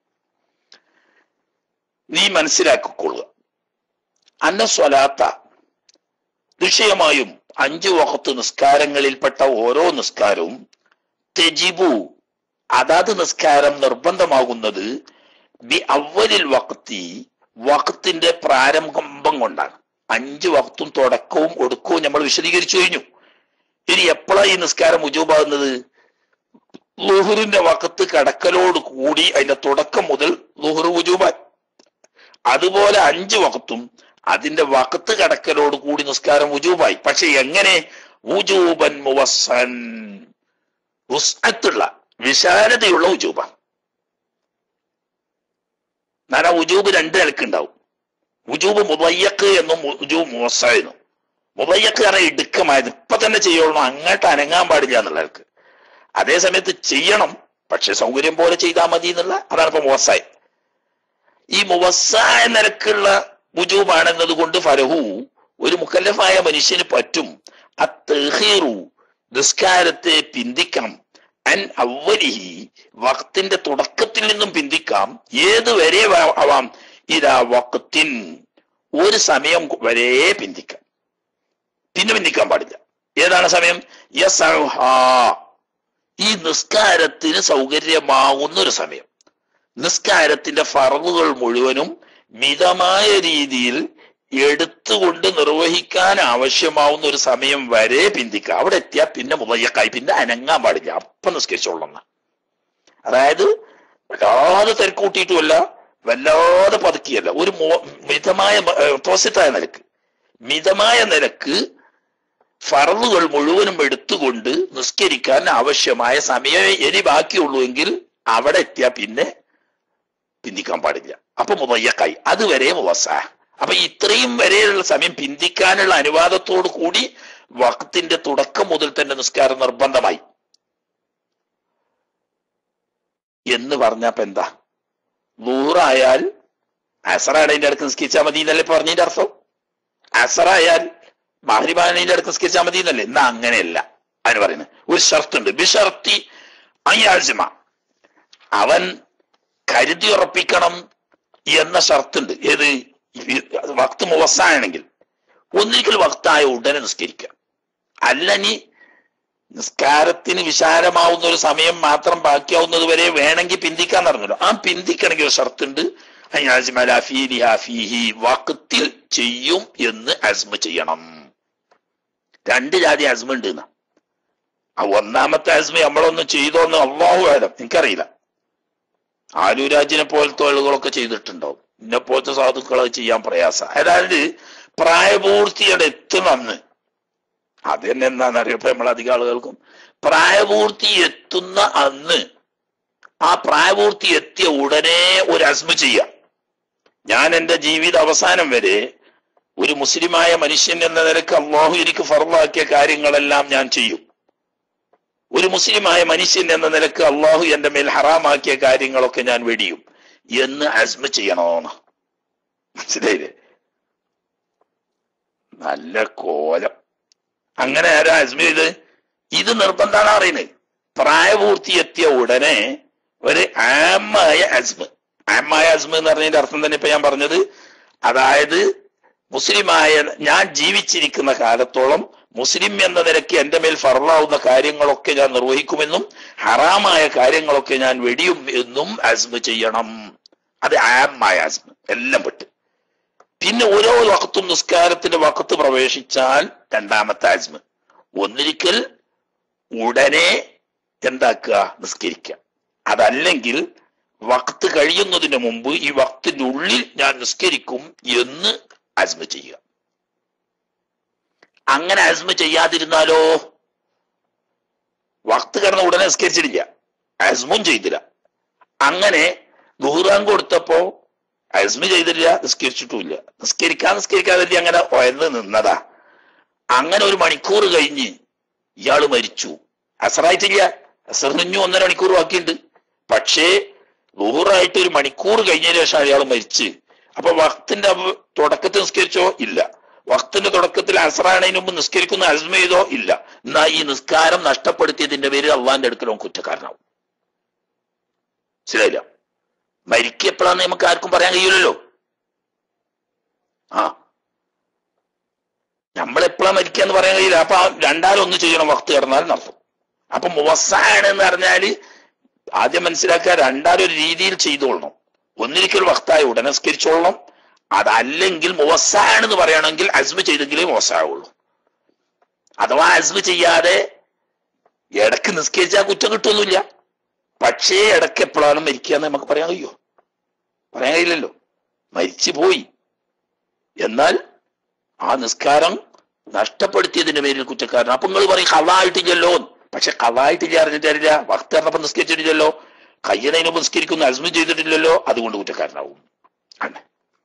നീ മനസ്സിലാക്കിക്കൊള്ളുക അന്ന സ്വലാത്ത നിശ്ചയമായും അഞ്ചു വഖത്ത് നിസ്കാരങ്ങളിൽപ്പെട്ട ഓരോ നിസ്കാരവും തെജിബു അതാത് നിസ്കാരം നിർബന്ധമാകുന്നത് ബി അവലിൽ വക്തി വക്ത്തിന്റെ പ്രാരംഭം കൊണ്ടാണ് അഞ്ച് വക്തും തുടക്കവും ഒടുക്കവും നമ്മൾ വിശദീകരിച്ചു കഴിഞ്ഞു ഇനി എപ്പോഴാണ് ഈ നിസ്കാരം ഉജൂബാകുന്നത് ലുഹുറിന്റെ വക്കത്ത് കടക്കലോട് കൂടി അതിന്റെ തുടക്കം മുതൽ ലുഹുർ ഉജൂബാൻ അതുപോലെ അഞ്ച് വക്തും അതിന്റെ വക്കത്ത് കടക്കലോട് കൂടി നിസ്കാരം ഉജൂബായി പക്ഷെ എങ്ങനെ ഉജൂബൻ മുവസ്സൻ ഉസ്അത്തുള്ള വിശാലതയുള്ള ഉജൂബ എന്നാൽ ആ ഉജൂബ് രണ്ട് നിലക്കുണ്ടാവും ഉജൂബ് മുതയ്യക്ക് എന്നും ഉജൂബ് മുവസ്സ എന്നും മുതയ്യക്ക് കാരണം ഇടുക്കമായത് ഇപ്പൊ തന്നെ ചെയ്യുള്ളൂ അങ്ങോട്ട് അനങ്ങാൻ പാടില്ല എന്നുള്ള ആൾക്ക് അതേ സമയത്ത് ചെയ്യണം പക്ഷെ സൗകര്യം പോലെ ചെയ്താൽ മതി എന്നുള്ള അതാണ് ഇപ്പൊ മുവസ്സായി ഈ മുവസ്സായ നിലക്കുള്ള വുജൂബാണെന്നത് കൊണ്ട് ഫലഹു ഒരു മുക്കല്ലഫായ മനുഷ്യന് പറ്റും അത്തഹീറു നിസ്കാരത്തെ പിന്തിക്കാം അൻ അവലിഹി വക്തിന്റെ തുടക്കത്തിൽ നിന്നും പിന്തിക്കാം ഏത് വരെ വ- ആവാം ഇതാ വക്തിൻ ഒരു സമയം വരെ പിന്തിക്കാം പിന്നെ പിന്തിക്കാൻ പാടില്ല ഏതാണ് സമയം യസഹ ഈ നിസ്കാരത്തിന് സൗകര്യമാവുന്ന ഒരു സമയം നിസ്കാരത്തിന്റെ ഫറവുകൾ മുഴുവനും മിതമായ രീതിയിൽ എടുത്തുകൊണ്ട് നിർവഹിക്കാൻ ആവശ്യമാവുന്ന ഒരു സമയം വരെ പിന്തിക്കുക അവിടെ എത്തിയാൽ പിന്നെ മുതയ്യക്കായി പിന്നെ അനങ്ങാൻ പാടില്ല അപ്പൊ നിസ്കരിച്ചോളണം അതായത് വല്ലാതെ തിരക്കൂട്ടിയിട്ടുമല്ല വല്ലാതെ പതുക്കിയല്ല ഒരു മോ- മിതമായ ഓപ്പോസിറ്റായ നിലക്ക് മിതമായ നിലക്ക് ഫറവുകൾ മുഴുവനും എടുത്തുകൊണ്ട് നിസ്കരിക്കാൻ ആവശ്യമായ സമയം ഇനി ബാക്കിയുള്ളൂ എങ്കിൽ അവിടെ എത്തിയാൽ പിന്നെ പിന്തിക്കാൻ പാടില്ല അപ്പൊ മുതയ്യക്കായി അതുവരെ മുവസ അപ്പൊ ഇത്രയും വരെയുള്ള സമയം പിന്തിക്കാനുള്ള അനുവാദത്തോടു കൂടി വക്തിന്റെ തുടക്കം മുതൽ തന്നെ നിസ്കാരം നിർബന്ധമായി എന്ന് പറഞ്ഞപ്പോ എന്താ നൂറായാൽ അസറാടേന്റെ അടുത്ത് നിസ്കരിച്ചാൽ മതി എന്നല്ലേ പറഞ്ഞതിന്റെ അർത്ഥം അസറായാൽ മഹരിബാനിന്റെ അടുത്ത് നിസ്കരിച്ചാൽ മതി എന്നല്ലേ എന്നാ അങ്ങനെയല്ല അതിന് പറയുന്നത് ഒരു ഷർത്തുണ്ട് ബിഷർത്തി അയ്യാഴ്ചമ അവൻ കരുതി ഉറപ്പിക്കണം എന്ന ഷർത്തുണ്ട് ഏത് വക്ത് മുവസാണെങ്കിൽ ഒന്നിരിക്കൽ വക്തായ ഉടനെ നിസ്കരിക്കുക അല്ല നീ നിസ്കാരത്തിന് വിശാലമാവുന്ന ഒരു സമയം മാത്രം ബാക്കിയാവുന്നത് വരെ വേണമെങ്കിൽ പിന്തിക്കാൻ പറഞ്ഞല്ലോ ആ പിന്തിക്കണമെങ്കിൽ ഒരു ഷർത്തുണ്ട് ഫീഹി വക്തിൽ ചെയ്യും എന്ന് അസ്മ ചെയ്യണം രണ്ട് ജാതി അസ്മ ഉണ്ട് എന്നാ. ആ ഒന്നാമത്തെ അസ്മ നമ്മളൊന്നും ചെയ്തോന്ന് അള്ളാഹു ആലം എനിക്കറിയില്ല ആലുരാജിനെ പോലത്തെ ആളുകളൊക്കെ ചെയ്തിട്ടുണ്ടാവും എന്നെ പോലത്തെ സാധുക്കൾ അത് ചെയ്യാൻ പ്രയാസ അതായത് പ്രായപൂർത്തിയുടെ എത്തുന്ന അന്ന് അത് തന്നെ എന്താണെന്നറിയോ ഇപ്പൊ നമ്മൾ അധികം ആളുകൾക്കും പ്രായപൂർത്തി എത്തുന്ന അന്ന് ആ പ്രായപൂർത്തി എത്തിയ ഉടനെ ഒരു അസ്മ ചെയ്യാം ഞാൻ എന്റെ ജീവിത അവസാനം വരെ ഒരു മുസ്ലിമായ മനുഷ്യൻ എന്ന നിലക്ക് അള്ളാഹു എനിക്ക് ഫർവാക്കിയ കാര്യങ്ങളെല്ലാം ഞാൻ ചെയ്യും ഒരു മുസ്ലിമായ മനുഷ്യൻ എന്ന നിലക്ക് അള്ളാഹു എന്റെ മേൽ ഹറാമാക്കിയ കാര്യങ്ങളൊക്കെ ഞാൻ വെടിയും എന്ന് അസ്മ ചെയ്യണമെന്ന് മനസ്സിലായില്ലേ നല്ല കോലം അങ്ങനെ ആരാ അസ്മ ചെയ്ത് ഇത് നിർബന്ധാണ് അറിയുന്നത് പ്രായപൂർത്തി എത്തിയ ഉടനെ ഒരു ആമായ അസ്മ ആമായ അസ്മ എന്ന് പറഞ്ഞതിന്റെ അർത്ഥം തന്നെ ഇപ്പൊ ഞാൻ പറഞ്ഞത് അതായത് മുസ്ലിമായ ഞാൻ ജീവിച്ചിരിക്കുന്ന കാലത്തോളം മുസ്ലിം എന്ന നിലയ്ക്ക് എന്റെ മേൽ ഫറലാവുന്ന കാര്യങ്ങളൊക്കെ ഞാൻ നിർവഹിക്കുമെന്നും ഹറാമായ കാര്യങ്ങളൊക്കെ ഞാൻ വെടിയും എന്നും അസ്മ ചെയ്യണം അത് ആമായ അസ്മ എല്ലാം പെട്ട് പിന്നെ ഓരോ വക്കത്തും നിസ്കാരത്തിന്റെ വക്കത്ത് പ്രവേശിച്ചാൽ രണ്ടാമത്തെ അസ്മ ഒന്നിരിക്കൽ ഉടനെ എന്താക്കുക നിസ്കരിക്കുക അതല്ലെങ്കിൽ വക്ത് കഴിയുന്നതിന് മുമ്പ് ഈ വക്തിന്റെ ഉള്ളിൽ ഞാൻ നിസ്കരിക്കും എന്ന് അസ്മ ചെയ്യുക അങ്ങനെ അസ്മ ചെയ്യാതിരുന്നാലോ വക്ത് കിടന്ന ഉടനെ നിസ്കരിച്ചിട്ടില്ല അസ്മും ചെയ്തില്ല അങ്ങനെ ദൂറാൻ കൊടുത്തപ്പോ അസ്മ ചെയ്തില്ല നിസ്കരിച്ചിട്ടുമില്ല നിസ്കരിക്കാൻ നിസ്കരിക്കാതില്ല അങ്ങനെ ഒയന്ന് നിന്നതാ അങ്ങനെ ഒരു മണിക്കൂർ കഴിഞ്ഞ് ഇയാള് മരിച്ചു അസറായിട്ടില്ല അസറിഞ്ഞു ഒന്നര മണിക്കൂർ ബാക്കിയുണ്ട് പക്ഷേ നൂറായിട്ട് ഒരു മണിക്കൂർ കഴിഞ്ഞതിന് ശേഷം അയാൾ മരിച്ച് അപ്പൊ വക്തിന്റെ അവ- തുടക്കത്തിൽ നിസ്കരിച്ചോ ഇല്ല വക്തിന്റെ തുടക്കത്തിൽ അസറാണതിന് മുമ്പ് നിസ്കരിക്കുന്ന അസ്മ ചെയ്തോ ഇല്ല എന്നാ ഈ നിസ്കാരം നഷ്ടപ്പെടുത്തിയതിന്റെ പേരിൽ അള്ളാന്റെ അടുക്കലും കുറ്റക്കാരനാവും ശരിയല്ല മരിക്കപ്പോഴാന്ന് നമുക്ക് ആർക്കും പറയാൻ കഴിയൂലല്ലോ ആ നമ്മളെപ്പോഴാ മരിക്കാന്ന് പറയാൻ കഴിയില്ല അപ്പൊ ആ രണ്ടാലും ഒന്ന് ചെയ്യണം വക്ത് കിടന്നാൽ നടത്തും അപ്പൊ മുവസാണ് എന്ന് പറഞ്ഞാല് ആദ്യം മനസ്സിലാക്കുക രണ്ടാലും ഒരു രീതിയിൽ ചെയ്തോളണം ഒന്നിരിക്കൽ വക്തായി ഉടനെ സ്കരിച്ചോളണം അതല്ലെങ്കിൽ മുവസാണെന്ന് പറയണമെങ്കിൽ അസ്മ ചെയ്തെങ്കിലേ മോശമാവുള്ളൂ അഥവാ അസ്മ ചെയ്യാതെ ഇടക്ക് നിസ്കരിച്ചാൽ കുറ്റം കിട്ടുമൊന്നുമില്ല പക്ഷേ ഇടയ്ക്ക് എപ്പോഴാണ് മരിക്കുക എന്ന് നമുക്ക് പറയാൻ കഴിയുമോ പറയാൻ കഴിയില്ലല്ലോ മരിച്ചു പോയി എന്നാൽ ആ നിസ്കാരം നഷ്ടപ്പെടുത്തിയതിന്റെ പേരിൽ കുറ്റക്കാരൻ അപ്പൊ നിങ്ങൾ പറയും കള്ളായിട്ടില്ലല്ലോ പക്ഷെ കള്ളായിട്ടില്ല അറിഞ്ഞിട്ടില്ല ഭക്തി പറഞ്ഞപ്പോ നിസ്കരിച്ചിട്ടില്ലല്ലോ കയ്യണതിന് മുമ്പ് നിസ്കരിക്കുന്നു അസ്മി ചെയ്തിട്ടില്ലല്ലോ അതുകൊണ്ട് കുറ്റക്കാരനാവും ആണ്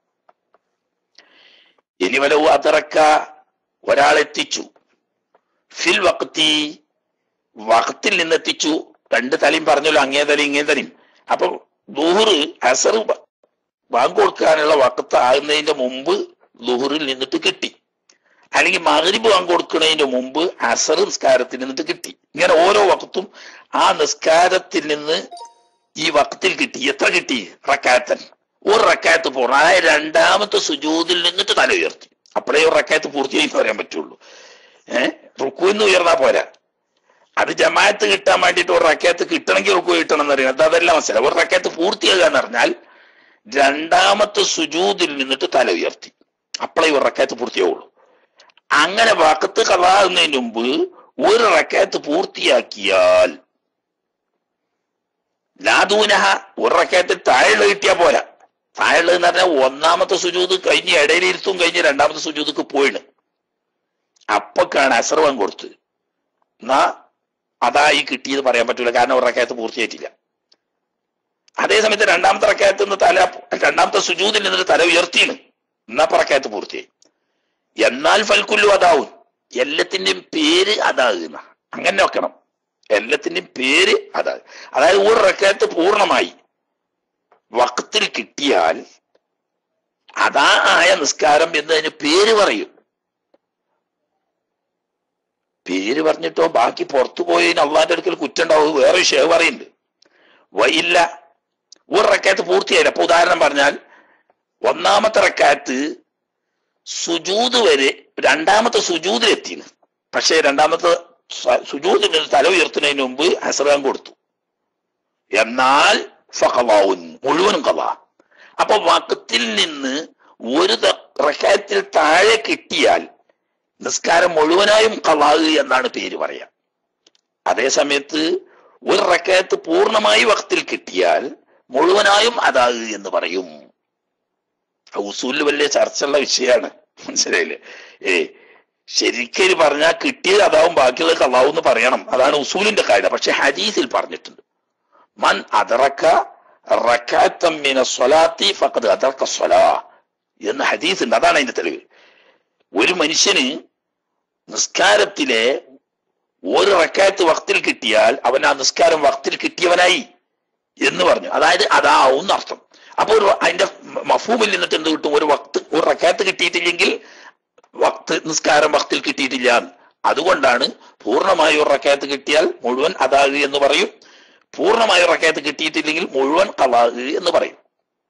ഇനി വലവ് അതറക്ക ഒരാളെത്തിച്ചു ഫിൽ വക്തി വക്തിൽ നിന്നെത്തിച്ചു രണ്ട് തലയും പറഞ്ഞല്ലോ അങ്ങേ തലയും ഇങ്ങേ തലയും അപ്പൊ ദുഹറ് അസർ ബാങ്ക് കൊടുക്കാനുള്ള വക്കത്ത് ആകുന്നതിന്റെ മുമ്പ് ദുഹറിൽ നിന്നിട്ട് കിട്ടി അല്ലെങ്കിൽ മകരിബ് ബാങ്ക് കൊടുക്കുന്നതിന്റെ മുമ്പ് അസർ നിസ്കാരത്തിൽ നിന്നിട്ട് കിട്ടി ഇങ്ങനെ ഓരോ വക്കത്തും ആ നിസ്കാരത്തിൽ നിന്ന് ഈ വക്കത്തിൽ കിട്ടി എത്ര കിട്ടി റക്കാത്തൻ ഒരു റക്കാത്ത് പൂർണ്ണ അതായത് രണ്ടാമത്തെ സുജൂതിൽ നിന്നിട്ട് തല ഉയർത്തി അപ്പോഴേ ഒരു റക്കാത്ത് പൂർത്തിയായി പറയാൻ പറ്റുള്ളൂ ഏഹ് റുക്കുന്ന് ഉയർന്നാ പോരാ അത് ജമാഅത്ത് കിട്ടാൻ വേണ്ടിയിട്ട് ഒരു റക്കാത്ത് കിട്ടണമെങ്കിൽ റുക്കു കിട്ടണം എന്ന് അറിയണം അത് അതെല്ലാം മനസ്സിലായി ഒരു റക്കാത്ത് പൂർത്തിയാകുക എന്ന് പറഞ്ഞാൽ രണ്ടാമത്തെ സുജൂതിൽ നിന്നിട്ട് തല ഉയർത്തി അപ്പോഴേ ഒരു റക്കാത്ത് പൂർത്തിയാവുള്ളൂ അങ്ങനെ വക്കത്ത് കളാകുന്നതിന് മുമ്പ് ഒരു റക്കാത്ത് പൂർത്തിയാക്കിയാൽ ലാദൂനഹ ഒരു റക്കാത്തിൽ താഴെ കിട്ടിയാ പോരാ താഴെ എന്ന് പറഞ്ഞാൽ ഒന്നാമത്തെ സുജൂത് കഴിഞ്ഞ് ഇടയിലിരുത്തും കഴിഞ്ഞ് രണ്ടാമത്തെ സുജൂതക്ക് പോയിണ് അപ്പൊക്കാണ് അസർവം കൊടുത്ത് എന്നാ അതായി കിട്ടിയത് പറയാൻ പറ്റൂല കാരണം ഒരു റക്കാത്ത് പൂർത്തിയായിട്ടില്ല അതേ സമയത്ത് രണ്ടാമത്തെ റക്കാത്ത് നിന്ന് തല രണ്ടാമത്തെ സുജൂതിൽ നിന്നിട്ട് തല ഉയർത്തിയാണ് എന്നാ റക്കാത്ത് പൂർത്തിയായി എന്നാൽ ഫൽക്കുല്ലു അതാവും എല്ലാത്തിന്റെയും പേര് അതാകുന്ന അങ്ങനെ വെക്കണം എല്ലാത്തിന്റെയും പേര് അതാകും അതായത് ഒരു റക്കാത്ത് പൂർണ്ണമായി വക്കത്തിൽ കിട്ടിയാൽ അതാ ആയ നിസ്കാരം എന്നതിന് പേര് പറയും പേര് പറഞ്ഞിട്ടോ ബാക്കി പുറത്തു പോയതിന് അള്ളാന്റെ അടുക്കൽ കുറ്റുണ്ടാവും വേറെ വിഷയം പറയുന്നുണ്ട് വയില്ല ഒരു റക്കാത്ത് പൂർത്തിയായില്ല അപ്പൊ ഉദാഹരണം പറഞ്ഞാൽ ഒന്നാമത്തെ റക്കാത്ത് സുജൂത് വരെ രണ്ടാമത്തെ സുജൂതിൽ എത്തിന് പക്ഷേ രണ്ടാമത്തെ സുജൂതിന് തല ഉയർത്തുന്നതിന് മുമ്പ് അസറാൻ കൊടുത്തു എന്നാൽ ഫഹവാവുൻ മുഴുവനും കഥ അപ്പൊ വക്കത്തിൽ നിന്ന് ഒരു റക്കാത്തിൽ താഴെ കിട്ടിയാൽ നിസ്കാരം മുഴുവനായും കലാഹ് എന്നാണ് പേര് പറയാ അതേ സമയത്ത് ഒരു റക്കാത്ത് പൂർണ്ണമായി വക്തിൽ കിട്ടിയാൽ മുഴുവനായും അതാഹ് എന്ന് പറയും ഉസൂലിൽ വലിയ ചർച്ചയുള്ള വിഷയമാണ് മനസ്സിലായില്ലേ ഏ ശരിക്കും പറഞ്ഞാൽ കിട്ടിയത് അതാവും ബാക്കിയുള്ളത് കള്ളാവും എന്ന് പറയണം അതാണ് ഉസൂലിന്റെ കാര്യം പക്ഷെ ഹദീസിൽ പറഞ്ഞിട്ടുണ്ട് മൻ അതറക്ക റക്കാത്തമ്മിന സ്വലാത്തി ഫക്കത് അതറക്ക സ്വലാ എന്ന് ഹദീസ് ഉണ്ട് അതാണ് അതിന്റെ തെളിവ് ഒരു മനുഷ്യന് നിസ്കാരത്തിലെ ഒരു റക്കാത്ത് വക്തിൽ കിട്ടിയാൽ അവൻ ആ നിസ്കാരം വക്തിൽ കിട്ടിയവനായി എന്ന് പറഞ്ഞു അതായത് അതാവും അർത്ഥം അപ്പൊ ഒരു അതിന്റെ മഫൂമിൽ നിന്നിട്ട് എന്ത് കിട്ടും ഒരു വക്ത് ഒരു റക്കാത്ത് കിട്ടിയിട്ടില്ലെങ്കിൽ വക്ത് നിസ്കാരം വക്തിൽ കിട്ടിയിട്ടില്ല അതുകൊണ്ടാണ് പൂർണ്ണമായി ഒരു റക്കാത്ത് കിട്ടിയാൽ മുഴുവൻ അതാക് എന്ന് പറയും പൂർണ്ണമായ റക്കാത്ത് കിട്ടിയിട്ടില്ലെങ്കിൽ മുഴുവൻ കലാഹ് എന്ന് പറയും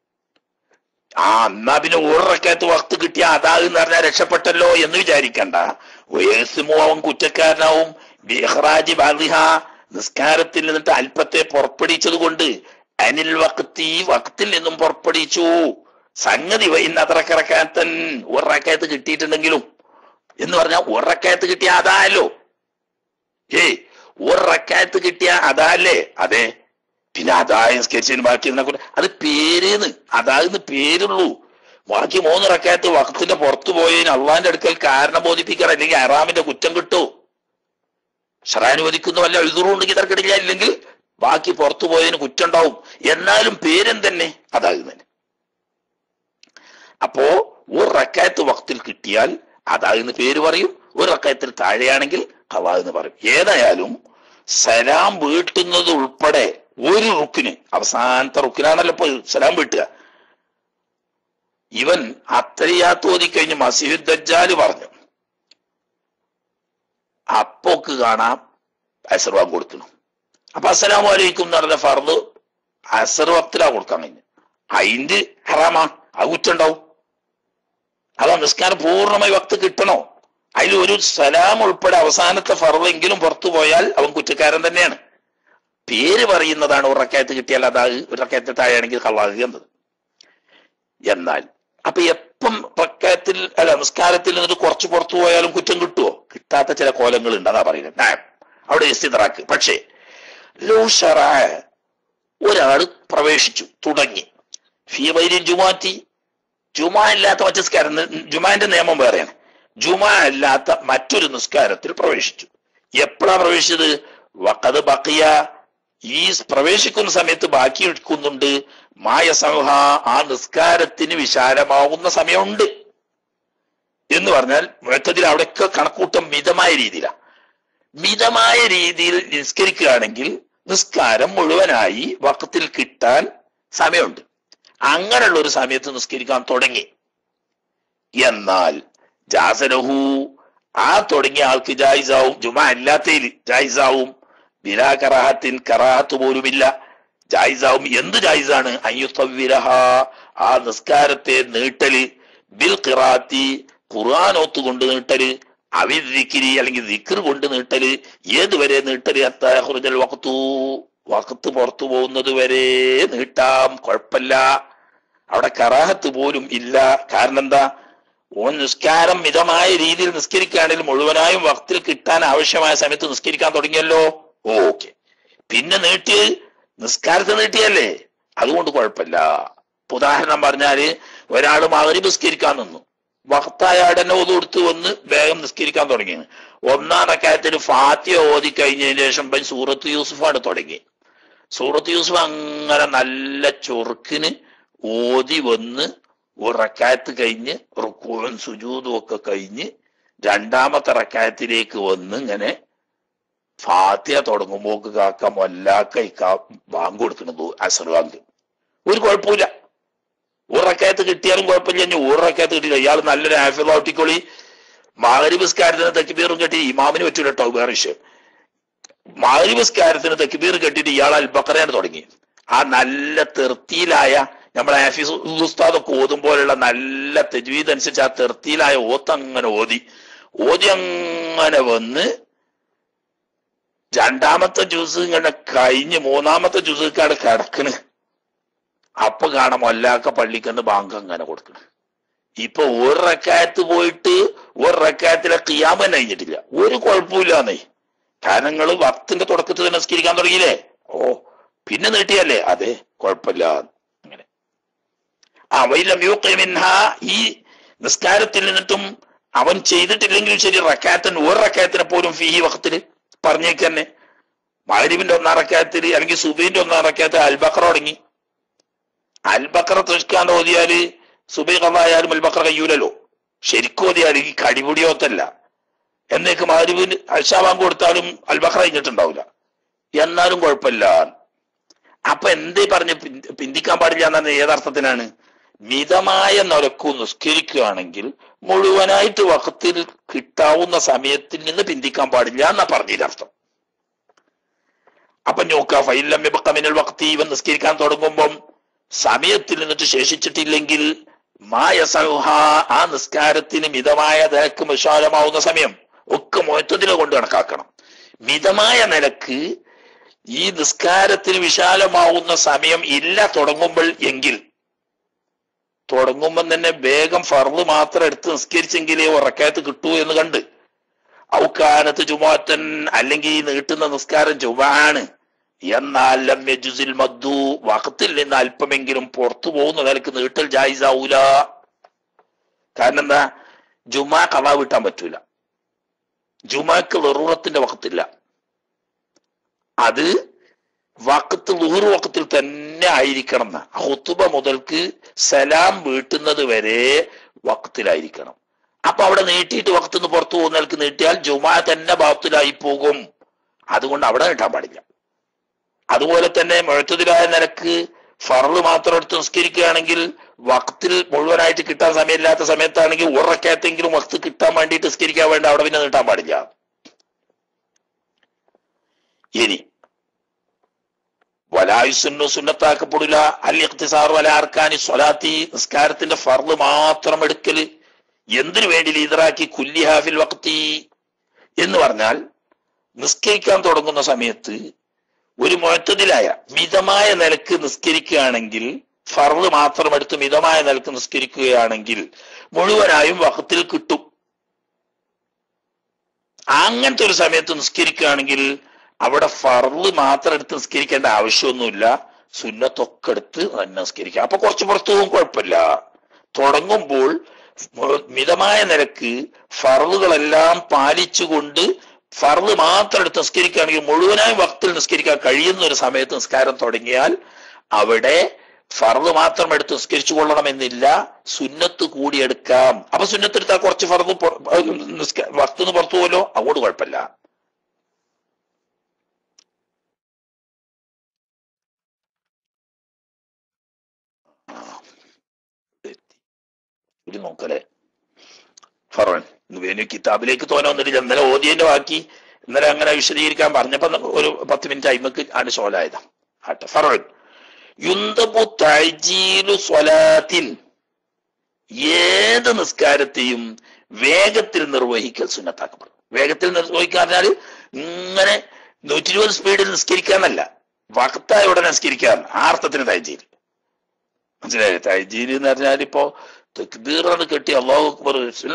ആ എന്നാ പിന്നെ ഒരു റക്കാത്ത് വക്ത് കിട്ടിയ അതാക് എന്ന് പറഞ്ഞാൽ രക്ഷപ്പെട്ടല്ലോ എന്ന് വിചാരിക്കണ്ട വയസ്സുമോ അവൻ കുറ്റക്കാരനാവും ബിഹ്റാജി ബാദിഹ നിസ്കാരത്തിൽ നിന്നിട്ട് അല്പത്തെ പുറപ്പെടിച്ചത് കൊണ്ട് അനിൽ വക്തി വക്തിൽ നിന്നും പുറപ്പെടിച്ചു സംഗതി ഇന്നത്രക്കിറക്കാത്തൻ ഒറക്കായത്ത് കിട്ടിയിട്ടുണ്ടെങ്കിലും എന്ന് പറഞ്ഞാൽ ഒറക്കായത്ത് കിട്ടിയ അതായല്ലോ ഏയ് ഒറക്കായത്ത് കിട്ടിയ അതല്ലേ അതെ പിന്നെ അതായ സ്കെച്ചിന് ബാക്കി അത് പേരെന്ന് അതാകുന്ന പേരുള്ളൂ ബാക്കി മൂന്ന് റക്കായത്ത് വക്കത്തിന്റെ പുറത്തു പോയതിന് അള്ളാന്റെ അടുക്കൽ കാരണം ബോധിപ്പിക്കണം അല്ലെങ്കിൽ അറാമിന്റെ കുറ്റം കിട്ടൂ ഷറാനുവദിക്കുന്ന വല്ല എഴുതുറുണ്ടെങ്കിൽ തർക്കടില്ല ഇല്ലെങ്കിൽ ബാക്കി പുറത്തു പോയതിന് കുറ്റം ഉണ്ടാവും എന്നാലും പേരും തന്നെ അതാകുന്നതിന് അപ്പോ ഒരു റക്കായത്ത് വക്തിൽ കിട്ടിയാൽ അതാകുന്ന പേര് പറയും ഒരു റക്കായത്തിൽ താഴെയാണെങ്കിൽ കവാ എന്ന് പറയും ഏതായാലും സലാം വീട്ടുന്നത് ഉൾപ്പെടെ ഒരു റുക്കിന് അവസാനത്തെ റുക്കിനാണല്ലോ ഇപ്പൊ സലാം വീട്ടുക ഇവൻ അത്രയാത്ത് ഓതിക്കഴിഞ്ഞ് മസീദ് ദജ്ജാല് പറഞ്ഞു അപ്പോക്ക് കാണാം അസർവാൻ കൊടുക്കുന്നു അപ്പൊ അസ്സലാമു അലൈക്കും എന്ന് പറഞ്ഞ ഫർദ് അസർ വക്തിലാ കൊടുക്കാൻ കഴിഞ്ഞു അതിന്റെ ഹറാമാ അത് കുറ്റുണ്ടാവും അതാ നിസ്കാരം പൂർണ്ണമായി വക്ത് കിട്ടണോ അതിൽ ഒരു സലാം ഉൾപ്പെടെ അവസാനത്തെ ഫർവെങ്കിലും പുറത്തു പോയാൽ അവൻ കുറ്റക്കാരൻ തന്നെയാണ് പേര് പറയുന്നതാണ് ഒരു റക്കായത്ത് കിട്ടിയാൽ അതാക് ഒരു റക്കായത്ത് താഴെയാണെങ്കിൽ കള്ളാകുക എന്നത് എന്നാൽ അപ്പൊ എപ്പം റക്കായത്തിൽ അല്ല നിസ്കാരത്തിൽ നിന്നിട്ട് കുറച്ച് പുറത്തു പോയാലും കുറ്റം കിട്ടുമോ കിട്ടാത്ത ചില കോലങ്ങൾ ഉണ്ട് അതാ പറയുന്നത് നാം അവിടെ ഇസ്തിദ്റാക്ക് പക്ഷേ ലൂഷറായ ഒരാൾ പ്രവേശിച്ചു തുടങ്ങി ഫീവൈരിൻ ജുമാറ്റി ജുമാ ഇല്ലാത്ത മറ്റു നിസ്കാരം ജുമാന്റെ നിയമം വേറെയാണ് ജുമാ അല്ലാത്ത മറ്റൊരു നിസ്കാരത്തിൽ പ്രവേശിച്ചു എപ്പോഴാ പ്രവേശിച്ചത് വക്കത് ബക്കിയ ഈ പ്രവേശിക്കുന്ന സമയത്ത് ബാക്കി എടുക്കുന്നുണ്ട് മായ സമൂഹ ആ നിസ്കാരത്തിന് വിശാലമാവുന്ന സമയമുണ്ട് എന്ന് പറഞ്ഞാൽ മുഴത്തതിൽ അവിടെയൊക്കെ കണക്കൂട്ടം മിതമായ രീതിയിലാണ് മിതമായ രീതിയിൽ നിസ്കരിക്കുകയാണെങ്കിൽ നിസ്കാരം മുഴുവനായി വക്കത്തിൽ കിട്ടാൻ സമയമുണ്ട് അങ്ങനെയുള്ള ഒരു സമയത്ത് നിസ്കരിക്കാൻ തുടങ്ങി എന്നാൽ ജാസലഹു ആ തുടങ്ങിയ ആൾക്ക് ജായിസാവും ജുമ അല്ലാത്തതിൽ ജായിസാവും ബിലാ കറാഹത്തിൻ കറാഹത്ത് പോലുമില്ല ജായിസാവും എന്ത് ജായിസാണ് അയ്യുത്തവിരഹ ആ നിസ്കാരത്തെ നീട്ടല് ബിൽ ഖിറാത്തി ഖുർആാനോത്ത് കൊണ്ട് നീട്ടല് അവിദിക്കിരി അല്ലെങ്കിൽ ദിക്കർ കൊണ്ട് നീട്ടല് ഏതുവരെ നീട്ടല് അത്താഹുറുജൽ വക്കത്തു വക്കത്ത് പുറത്തു പോകുന്നത് വരെ നീട്ടാം കുഴപ്പമില്ല അവിടെ കറാഹത്ത് പോലും ഇല്ല കാരണം എന്താ ഓൻ നിസ്കാരം മിതമായ രീതിയിൽ നിസ്കരിക്കുകയാണെങ്കിൽ മുഴുവനായും വക്തിൽ കിട്ടാൻ ആവശ്യമായ സമയത്ത് നിസ്കരിക്കാൻ തുടങ്ങിയല്ലോ ഓക്കെ പിന്നെ നീട്ടി നിസ്കാരത്തെ നീട്ടിയല്ലേ അതുകൊണ്ട് കുഴപ്പമില്ല ഇപ്പൊ ഉദാഹരണം പറഞ്ഞാല് ഒരാൾ മകരി നിസ്കരിക്കാൻ നിന്നു വക്തായ ഉടനെ ഒതു കൊടുത്ത് വന്ന് വേഗം നിസ്കരിക്കാൻ തുടങ്ങി ഒന്നാം റക്കായത്തിൽ ഫാത്തിയ ഓതി കഴിഞ്ഞതിന് ശേഷം ഇപ്പം സൂറത്ത് യൂസുഫാണ് തുടങ്ങി സൂറത്ത് യൂസുഫ് അങ്ങനെ നല്ല ചൊറുക്കിന് ഓതി വന്ന് ഒരു റക്കായത്ത് കഴിഞ്ഞ് റുക്കൂഴും സുജൂതും ഒക്കെ കഴിഞ്ഞ് രണ്ടാമത്തെ റക്കായത്തിലേക്ക് വന്ന് ഇങ്ങനെ ഫാത്തിയ തുടങ്ങുമ്പോക്ക് കാക്ക മൊല്ലാക്ക ഇക്ക ബാങ്ക് കൊടുക്കുന്നത് അസർ ബാങ്ക് ഒരു കുഴപ്പമില്ല ഒരു റക്കായത്ത് കിട്ടിയാലും കുഴപ്പമില്ല ഇനി ഒരു റക്കായത്ത് കിട്ടിയില്ല ഇയാൾ നല്ലൊരു ആഫിൽ ഔട്ടിക്കൊളി മാകരിബസ്കാരത്തിന് തെക്കിബീറും കെട്ടി ഇമാമിന് പറ്റൂല കേട്ടോ വേറെ വിഷയം മാരിബസ്കാരത്തിന് തെക്കിബീർ കെട്ടിയിട്ട് ഇയാൾ അൽബക്കറയാണ് തുടങ്ങി ആ നല്ല തെർത്തിയിലായ നമ്മളെ ഹാഫിസ് ഉസ്താദൊക്കെ ഓതും പോലുള്ള നല്ല തെജ്വീദ് അനുസരിച്ച് ആ തെർത്തിയിലായ ഓത്ത് അങ്ങനെ ഓതി ഓതി അങ്ങനെ വന്ന് രണ്ടാമത്തെ ജ്യൂസ് ഇങ്ങനെ കഴിഞ്ഞ് മൂന്നാമത്തെ ജ്യൂസൊക്കെയാണ് കിടക്കണ് അപ്പൊ കാണാം മൊല്ലാക്ക പള്ളിക്കന്ന് ബാങ്ക് അങ്ങനെ കൊടുക്കണ് ഇപ്പൊ ഒരു റക്കായത്ത് പോയിട്ട് ഒരു റക്കായത്തിലെ കിയാമ കഴിഞ്ഞിട്ടില്ല ഒരു കുഴപ്പമില്ലാന്നേ കാരണം നിങ്ങൾ വക്തിന്റെ തുടക്കത്തിൽ തന്നെ നിസ്കരിക്കാൻ തുടങ്ങിയില്ലേ ഓ പിന്നെ നീട്ടിയല്ലേ അതെ കുഴപ്പമില്ല അങ്ങനെ ആ വൈലം യൂക്കിമിൻഹ ഈ നിസ്കാരത്തിൽ നിന്നിട്ടും അവൻ ചെയ്തിട്ടില്ലെങ്കിലും ശരി റക്കായത്തിന് ഒരു റക്കായത്തിനെ പോലും ഫീഹി വക്കത്തില് പറഞ്ഞേക്ക് തന്നെ മഹരിബിന്റെ ഒന്നാം റക്കായത്തിൽ അല്ലെങ്കിൽ സുബൈന്റെ ഒന്നാം റക്കായത്തിൽ അൽബക്കറ തുടങ്ങി അൽബക്കറ തൃഷ്കാൻ ഓതിയാല് സുബൈ കഥായാലും അൽബക്കറ കഴിയൂലല്ലോ ശരിക്കും ഓതിയാൽ ഈ കടിപിടിയോത്തല്ല എന്നേക്ക് മഹരിബിന് അൽഷാബാൻ കൊടുത്താലും അൽബക്കറ കഴിഞ്ഞിട്ടുണ്ടാവില്ല എന്നാലും കുഴപ്പമില്ല അപ്പൊ എന്തേ പറഞ്ഞ് പിന്തി- പിന്തിക്കാൻ പാടില്ല എന്ന ഏതർത്ഥത്തിനാണ് മിതമായ നിരക്കു നിസ്കരിക്കുകയാണെങ്കിൽ മുഴുവനായിട്ട് വക്കത്തിൽ കിട്ടാവുന്ന സമയത്തിൽ നിന്ന് പിന്തിക്കാൻ പാടില്ല എന്നാ പറഞ്ഞതിന്റെ അർത്ഥം അപ്പൊ നോക്ക ഫൈലമ്യബക്കമിനൽ വക്തി ഇവൻ നിസ്കരിക്കാൻ തുടങ്ങുമ്പം സമയത്തിൽ നിന്നിട്ട് ശേഷിച്ചിട്ടില്ലെങ്കിൽ മായ സൗഹ ആ നിസ്കാരത്തിന് മിതമായ നിരക്ക് വിശാലമാവുന്ന സമയം ഒക്കെ മൊത്തത്തിനെ കൊണ്ട് കണക്കാക്കണം മിതമായ നിലക്ക് ഈ നിസ്കാരത്തിന് വിശാലമാവുന്ന സമയം ഇല്ല തുടങ്ങുമ്പോൾ എങ്കിൽ തുടങ്ങുമ്പം തന്നെ വേഗം ഫർദ് മാത്രം എടുത്ത് നിസ്കരിച്ചെങ്കിലേ ഉറക്കയത്ത് കിട്ടൂ എന്ന് കണ്ട് ഔക്കാനത്ത് ചുമാറ്റൻ അല്ലെങ്കിൽ ഈ നീട്ടുന്ന നിസ്കാരം ചുമാണ് എന്നാൽ ലം യജുസിൽ മദ്ദു വഖത്തിൽ നിന്ന് അല്പമെങ്കിലും പുറത്തു പോകുന്ന നിലക്ക് നീട്ടൽ ജായിസാവൂല കാരണം എന്താ ജുമാ കള വിട്ടാൻ പറ്റൂല ജുമാക്ക് വെറുറത്തിന്റെ വക്കത്തില്ല അത് വക്കത്ത് ലുഹുർ വക്കത്തിൽ തന്നെ ആയിരിക്കണം എന്ന് ഹുത്തുബ മുതൽക്ക് സലാം വീട്ടുന്നത് വരെ വക്കത്തിലായിരിക്കണം അപ്പൊ അവിടെ നീട്ടിയിട്ട് വക്കത്തുനിന്ന് പുറത്തു പോകുന്നവർക്ക് നീട്ടിയാൽ ജുമാ തന്നെ ബാത്തിലായി പോകും അതുകൊണ്ട് അവിടെ നീട്ടാൻ പാടില്ല അതുപോലെ തന്നെ മുഴത്തതിലായ നിലക്ക് ഫറല് മാത്രം എടുത്ത് നിസ്കരിക്കുകയാണെങ്കിൽ വക്തിൽ മുഴുവനായിട്ട് കിട്ടാൻ സമയമില്ലാത്ത സമയത്താണെങ്കിൽ ഉറക്കത്തെങ്കിലും വക്ത് കിട്ടാൻ വേണ്ടിയിട്ട് നിസ്കരിക്കാൻ വേണ്ട അവിടെ പിന്നെ നീട്ടാൻ പാടില്ല ഇനി വലായുസുന്നു സുന്നത്താക്കപ്പെടില്ല അൽ ഇഖ്തിസാർ വല അർക്കാനി സ്വലാത്തി നിസ്കാരത്തിന്റെ ഫർദ് മാത്രം എടുക്കല് എന്തിനു വേണ്ടി ലീതറാക്കി കുല്ലിഹാഫിൽ വക്തി എന്ന് പറഞ്ഞാൽ നിസ്കരിക്കാൻ തുടങ്ങുന്ന സമയത്ത് ഒരു മുഴത്തതിലായ മിതമായ നിലക്ക് നിസ്കരിക്കുകയാണെങ്കിൽ ഫർദ് മാത്രം എടുത്ത് മിതമായ നിലക്ക് നിസ്കരിക്കുകയാണെങ്കിൽ മുഴുവനായും വക്കത്തിൽ കിട്ടും അങ്ങനത്തെ ഒരു സമയത്ത് നിസ്കരിക്കുകയാണെങ്കിൽ അവിടെ ഫർദ് മാത്രം എടുത്ത് നിസ്കരിക്കേണ്ട ആവശ്യമൊന്നുമില്ല സുന്നത്തൊക്കെ എടുത്ത് തന്നെ നിസ്കരിക്കാം അപ്പൊ കുറച്ച് പുറത്തു പോകും കുഴപ്പമില്ല തുടങ്ങുമ്പോൾ മിതമായ നിരക്ക് ഫറവുകളെല്ലാം പാലിച്ചുകൊണ്ട് ഫറവ് മാത്രം എടുത്ത് നിസ്കരിക്കുകയാണെങ്കിൽ മുഴുവനായി വക്തിൽ നിസ്കരിക്കാൻ കഴിയുന്ന ഒരു സമയത്ത് നിസ്കാരം തുടങ്ങിയാൽ അവിടെ ഫറവ് മാത്രം എടുത്ത് നിസ്കരിച്ചു കൊള്ളണമെന്നില്ല സുന്നത്ത് കൂടി എടുക്കാം അപ്പൊ സുന്നത്ത് എടുത്താൽ കുറച്ച് ഫറവ് വക്തിന്ന് പുറത്തു പോലോ അങ്ങോട്ട് കുഴപ്പമില്ല ഇത് നോക്കല്ലേ ഫറവൻ വേണു കിതാബിലേക്ക് തോന്നെ വന്നിട്ട് ഇന്നലെ ഓതിയന്റെ ബാക്കി ഇന്നലെ അങ്ങനെ വിശദീകരിക്കാൻ പറഞ്ഞപ്പോ ഒരു പത്ത് മിനിറ്റ് അയിമക്ക് ആണ് ഷോലായതാ ആട്ടെ ഫറവൻ യുന്തബു തൈജീലു സ്വലാത്തിൻ ഏത് നിസ്കാരത്തെയും വേഗത്തിൽ നിർവഹിക്കൽ സുന്നത്താക്കപ്പെടും വേഗത്തിൽ നിർവഹിക്കുക പറഞ്ഞാല് ഇങ്ങനെ നൂറ്റി ഇരുപത് സ്പീഡിൽ നിസ്കരിക്കാന്നല്ല വക്തായ ഉടനെ നിസ്കരിക്കാൻ ആ അർത്ഥത്തിന് തൈജീൽ മനസ്സിലായി തൈജീൽ എന്ന് പറഞ്ഞാൽ ഇപ്പോ തെക്ബീറാണ് കെട്ടി അള്ളാഹു അക്ബർ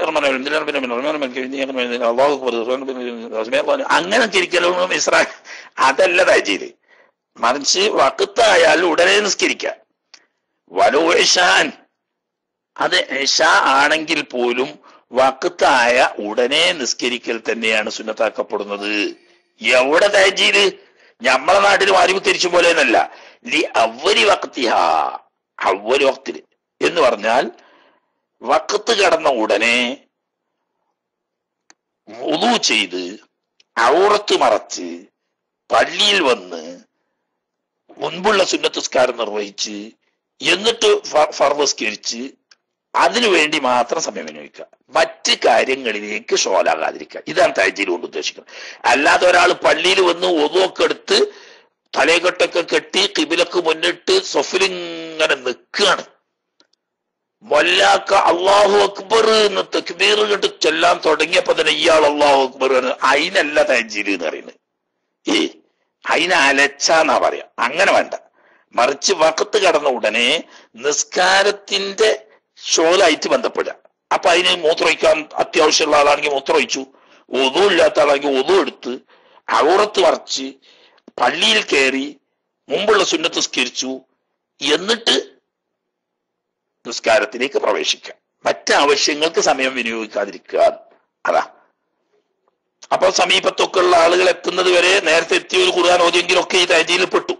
അള്ളാഹു അക്ബർ അങ്ങനെ തിരിക്കലും ഇസ്രാ അതല്ല തൈജീല് മറിച്ച് വക്കത്തായാൽ ഉടനെ നിസ്കരിക്കാം വലോ ഇഷാൻ അത് ഇഷ ആണെങ്കിൽ പോലും വക്കത്തായ ഉടനെ നിസ്കരിക്കൽ തന്നെയാണ് സുന്നത്താക്കപ്പെടുന്നത് എവിടെ തൈജീല് നമ്മളെ നാട്ടിൽ വാരിവ് തിരിച്ചു പോലെ എന്നല്ല ലി അവരി വക്തിഹ അവരി വക്തില് എന്ന് പറഞ്ഞാൽ വക്കത്ത് കടന്ന ഉടനെ ഉളു ചെയ്ത് ഔറത്ത് മറച്ച് പള്ളിയിൽ വന്ന് മുൻപുള്ള സുന്നത്തുസ്കാരം നിർവഹിച്ച് എന്നിട്ട് ഫർവസ്കരിച്ച് അതിനു വേണ്ടി മാത്രം സമയം വിനിയോഗിക്കുക മറ്റ് കാര്യങ്ങളിലേക്ക് ഷോലാകാതിരിക്കുക ഇതാണ് തൈജീൽ കൊണ്ട് ഉദ്ദേശിക്കുന്നത് അല്ലാതെ ഒരാൾ പള്ളിയിൽ വന്ന് ഒതുവൊക്കെ എടുത്ത് തലയെക്കെട്ടൊക്കെ കെട്ടി കിബിലക്ക് മുന്നിട്ട് സൊഫിലിങ്ങനെ നിൽക്കുകയാണ് മൊല്ലാക്ക അള്ളാഹു അക്ബർ എന്ന് തക്ബീർ കെട്ട് ചെല്ലാൻ തുടങ്ങിയപ്പോ തന്നെ ഇയാൾ അള്ളാഹു അക്ബർ അതിനല്ല തൈജീൽ എന്ന് പറയുന്നത് ഈ അതിനെ അലച്ചാന്നാ പറയാ അങ്ങനെ വേണ്ട മറിച്ച് വക്കത്ത് കടന്ന ഉടനെ നിസ്കാരത്തിന്റെ ഷോലായിട്ട് ബന്ധപ്പെടുക അപ്പൊ അതിന് മൂത്രമൊഴിക്കാൻ അത്യാവശ്യമുള്ള ആളാണെങ്കിൽ മൂത്രമൊഴിച്ചു ഒതു ഇല്ലാത്ത ആളാണെങ്കിൽ ഒതു എടുത്ത് ഔറത്ത് വറച്ച് പള്ളിയിൽ കയറി മുമ്പുള്ള സുന്നത്ത് സ്കരിച്ചു എന്നിട്ട് നിസ്കാരത്തിലേക്ക് പ്രവേശിക്കുക മറ്റ് ആവശ്യങ്ങൾക്ക് സമയം വിനിയോഗിക്കാതിരിക്കുക അതാ അപ്പൊ സമീപത്തൊക്കെ ഉള്ള ആളുകൾ എത്തുന്നത് വരെ നേരത്തെ എത്തിയ ഒരു ഖുർആൻ ഓതിയെങ്കിലൊക്കെ ഈ തൈതിയിൽ പെട്ടു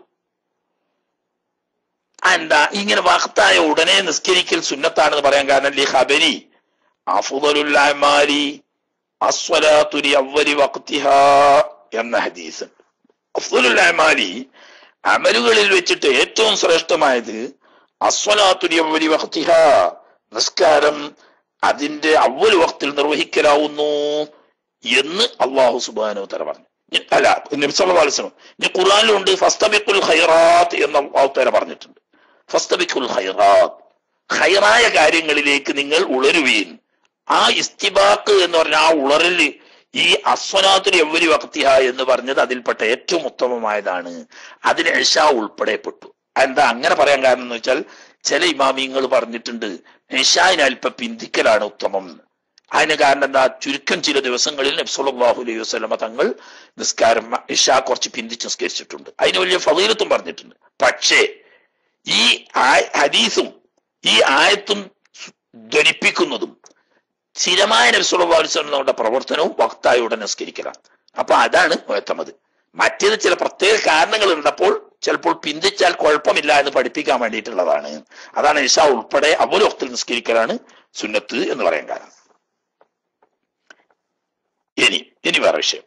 എന്താ ഇങ്ങനെ വക്തായ ഉടനെ നിസ്കരിക്കൽ സുന്നത്താണെന്ന് പറയാൻ കാരണം ലി ഖബരി അഫ്ദലുൽ അസ്വലാത്തുരി അവരി വക്തിഹ എന്ന ഹദീസ് അഫ്ദലുൽ അമാലി അമലുകളിൽ വെച്ചിട്ട് ഏറ്റവും ശ്രേഷ്ഠമായത് അസ്വലാത്തുരി അവരി വക്തിഹ നിസ്കാരം അതിന്റെ അവല് വക്തിൽ നിർവഹിക്കലാവുന്നു എന്ന് അള്ളാഹു സുബാനു തല പറഞ്ഞു അല്ല നബിസ്വല്ലാസ്ലം ഇനി ഖുറാനിലുണ്ട് ഫസ്തബിക്കുൽ ഖൈറാത്ത് എന്ന് അള്ളാഹു തല പറഞ്ഞിട്ടുണ്ട് ഫസ്തബിക്കുൽ ഖൈറാത്ത് ഖൈറായ കാര്യങ്ങളിലേക്ക് നിങ്ങൾ ഉളരുവീൻ ആ ഇസ്തിബാക്ക് എന്ന് പറഞ്ഞ ആ ഉളറല് ഈ അസ്വനാത്തിന് എവരി വക്തിഹ എന്ന് പറഞ്ഞത് അതിൽപ്പെട്ട ഏറ്റവും ഉത്തമമായതാണ് അതിന് എഷ ഉൾപ്പെടെ പെട്ടു എന്താ അങ്ങനെ പറയാൻ കാരണം എന്ന് വെച്ചാൽ ചില ഇമാമിയങ്ങൾ പറഞ്ഞിട്ടുണ്ട് എഷാന് അല്പ പിന്തിക്കലാണ് ഉത്തമം അതിന് കാരണം എന്താ ചുരുക്കം ചില ദിവസങ്ങളിൽ നബ്സുല്ലാഹു അലൈഹി വസ്ലമ തങ്ങൾ നിസ്കാരം ഇഷ കുറച്ച് പിന്തിച്ച് നിസ്കരിച്ചിട്ടുണ്ട് അതിന് വലിയ ഫലീലത്തും പറഞ്ഞിട്ടുണ്ട് പക്ഷേ ഈ ഹദീസും ഈ ആയത്തും ധ്വനിപ്പിക്കുന്നതും സ്ഥിരമായ നബ്സുല്ലാസ്ലങ്ങളുടെ പ്രവർത്തനവും വക്തായോടെ നിസ്കരിക്കലാണ് അപ്പൊ അതാണ് ഉയർത്തമത് മറ്റേത് ചില പ്രത്യേക കാരണങ്ങൾ ഉള്ളപ്പോൾ ചിലപ്പോൾ പിന്തിച്ചാൽ കുഴപ്പമില്ല എന്ന് പഠിപ്പിക്കാൻ വേണ്ടിയിട്ടുള്ളതാണ് അതാണ് ഇഷ ഉൾപ്പെടെ അവലൊക്തിൽ നിസ്കരിക്കലാണ് സുന്നത്ത് എന്ന് പറയാൻ കാരണം ഇനി ഇനി വേറെ വിഷയം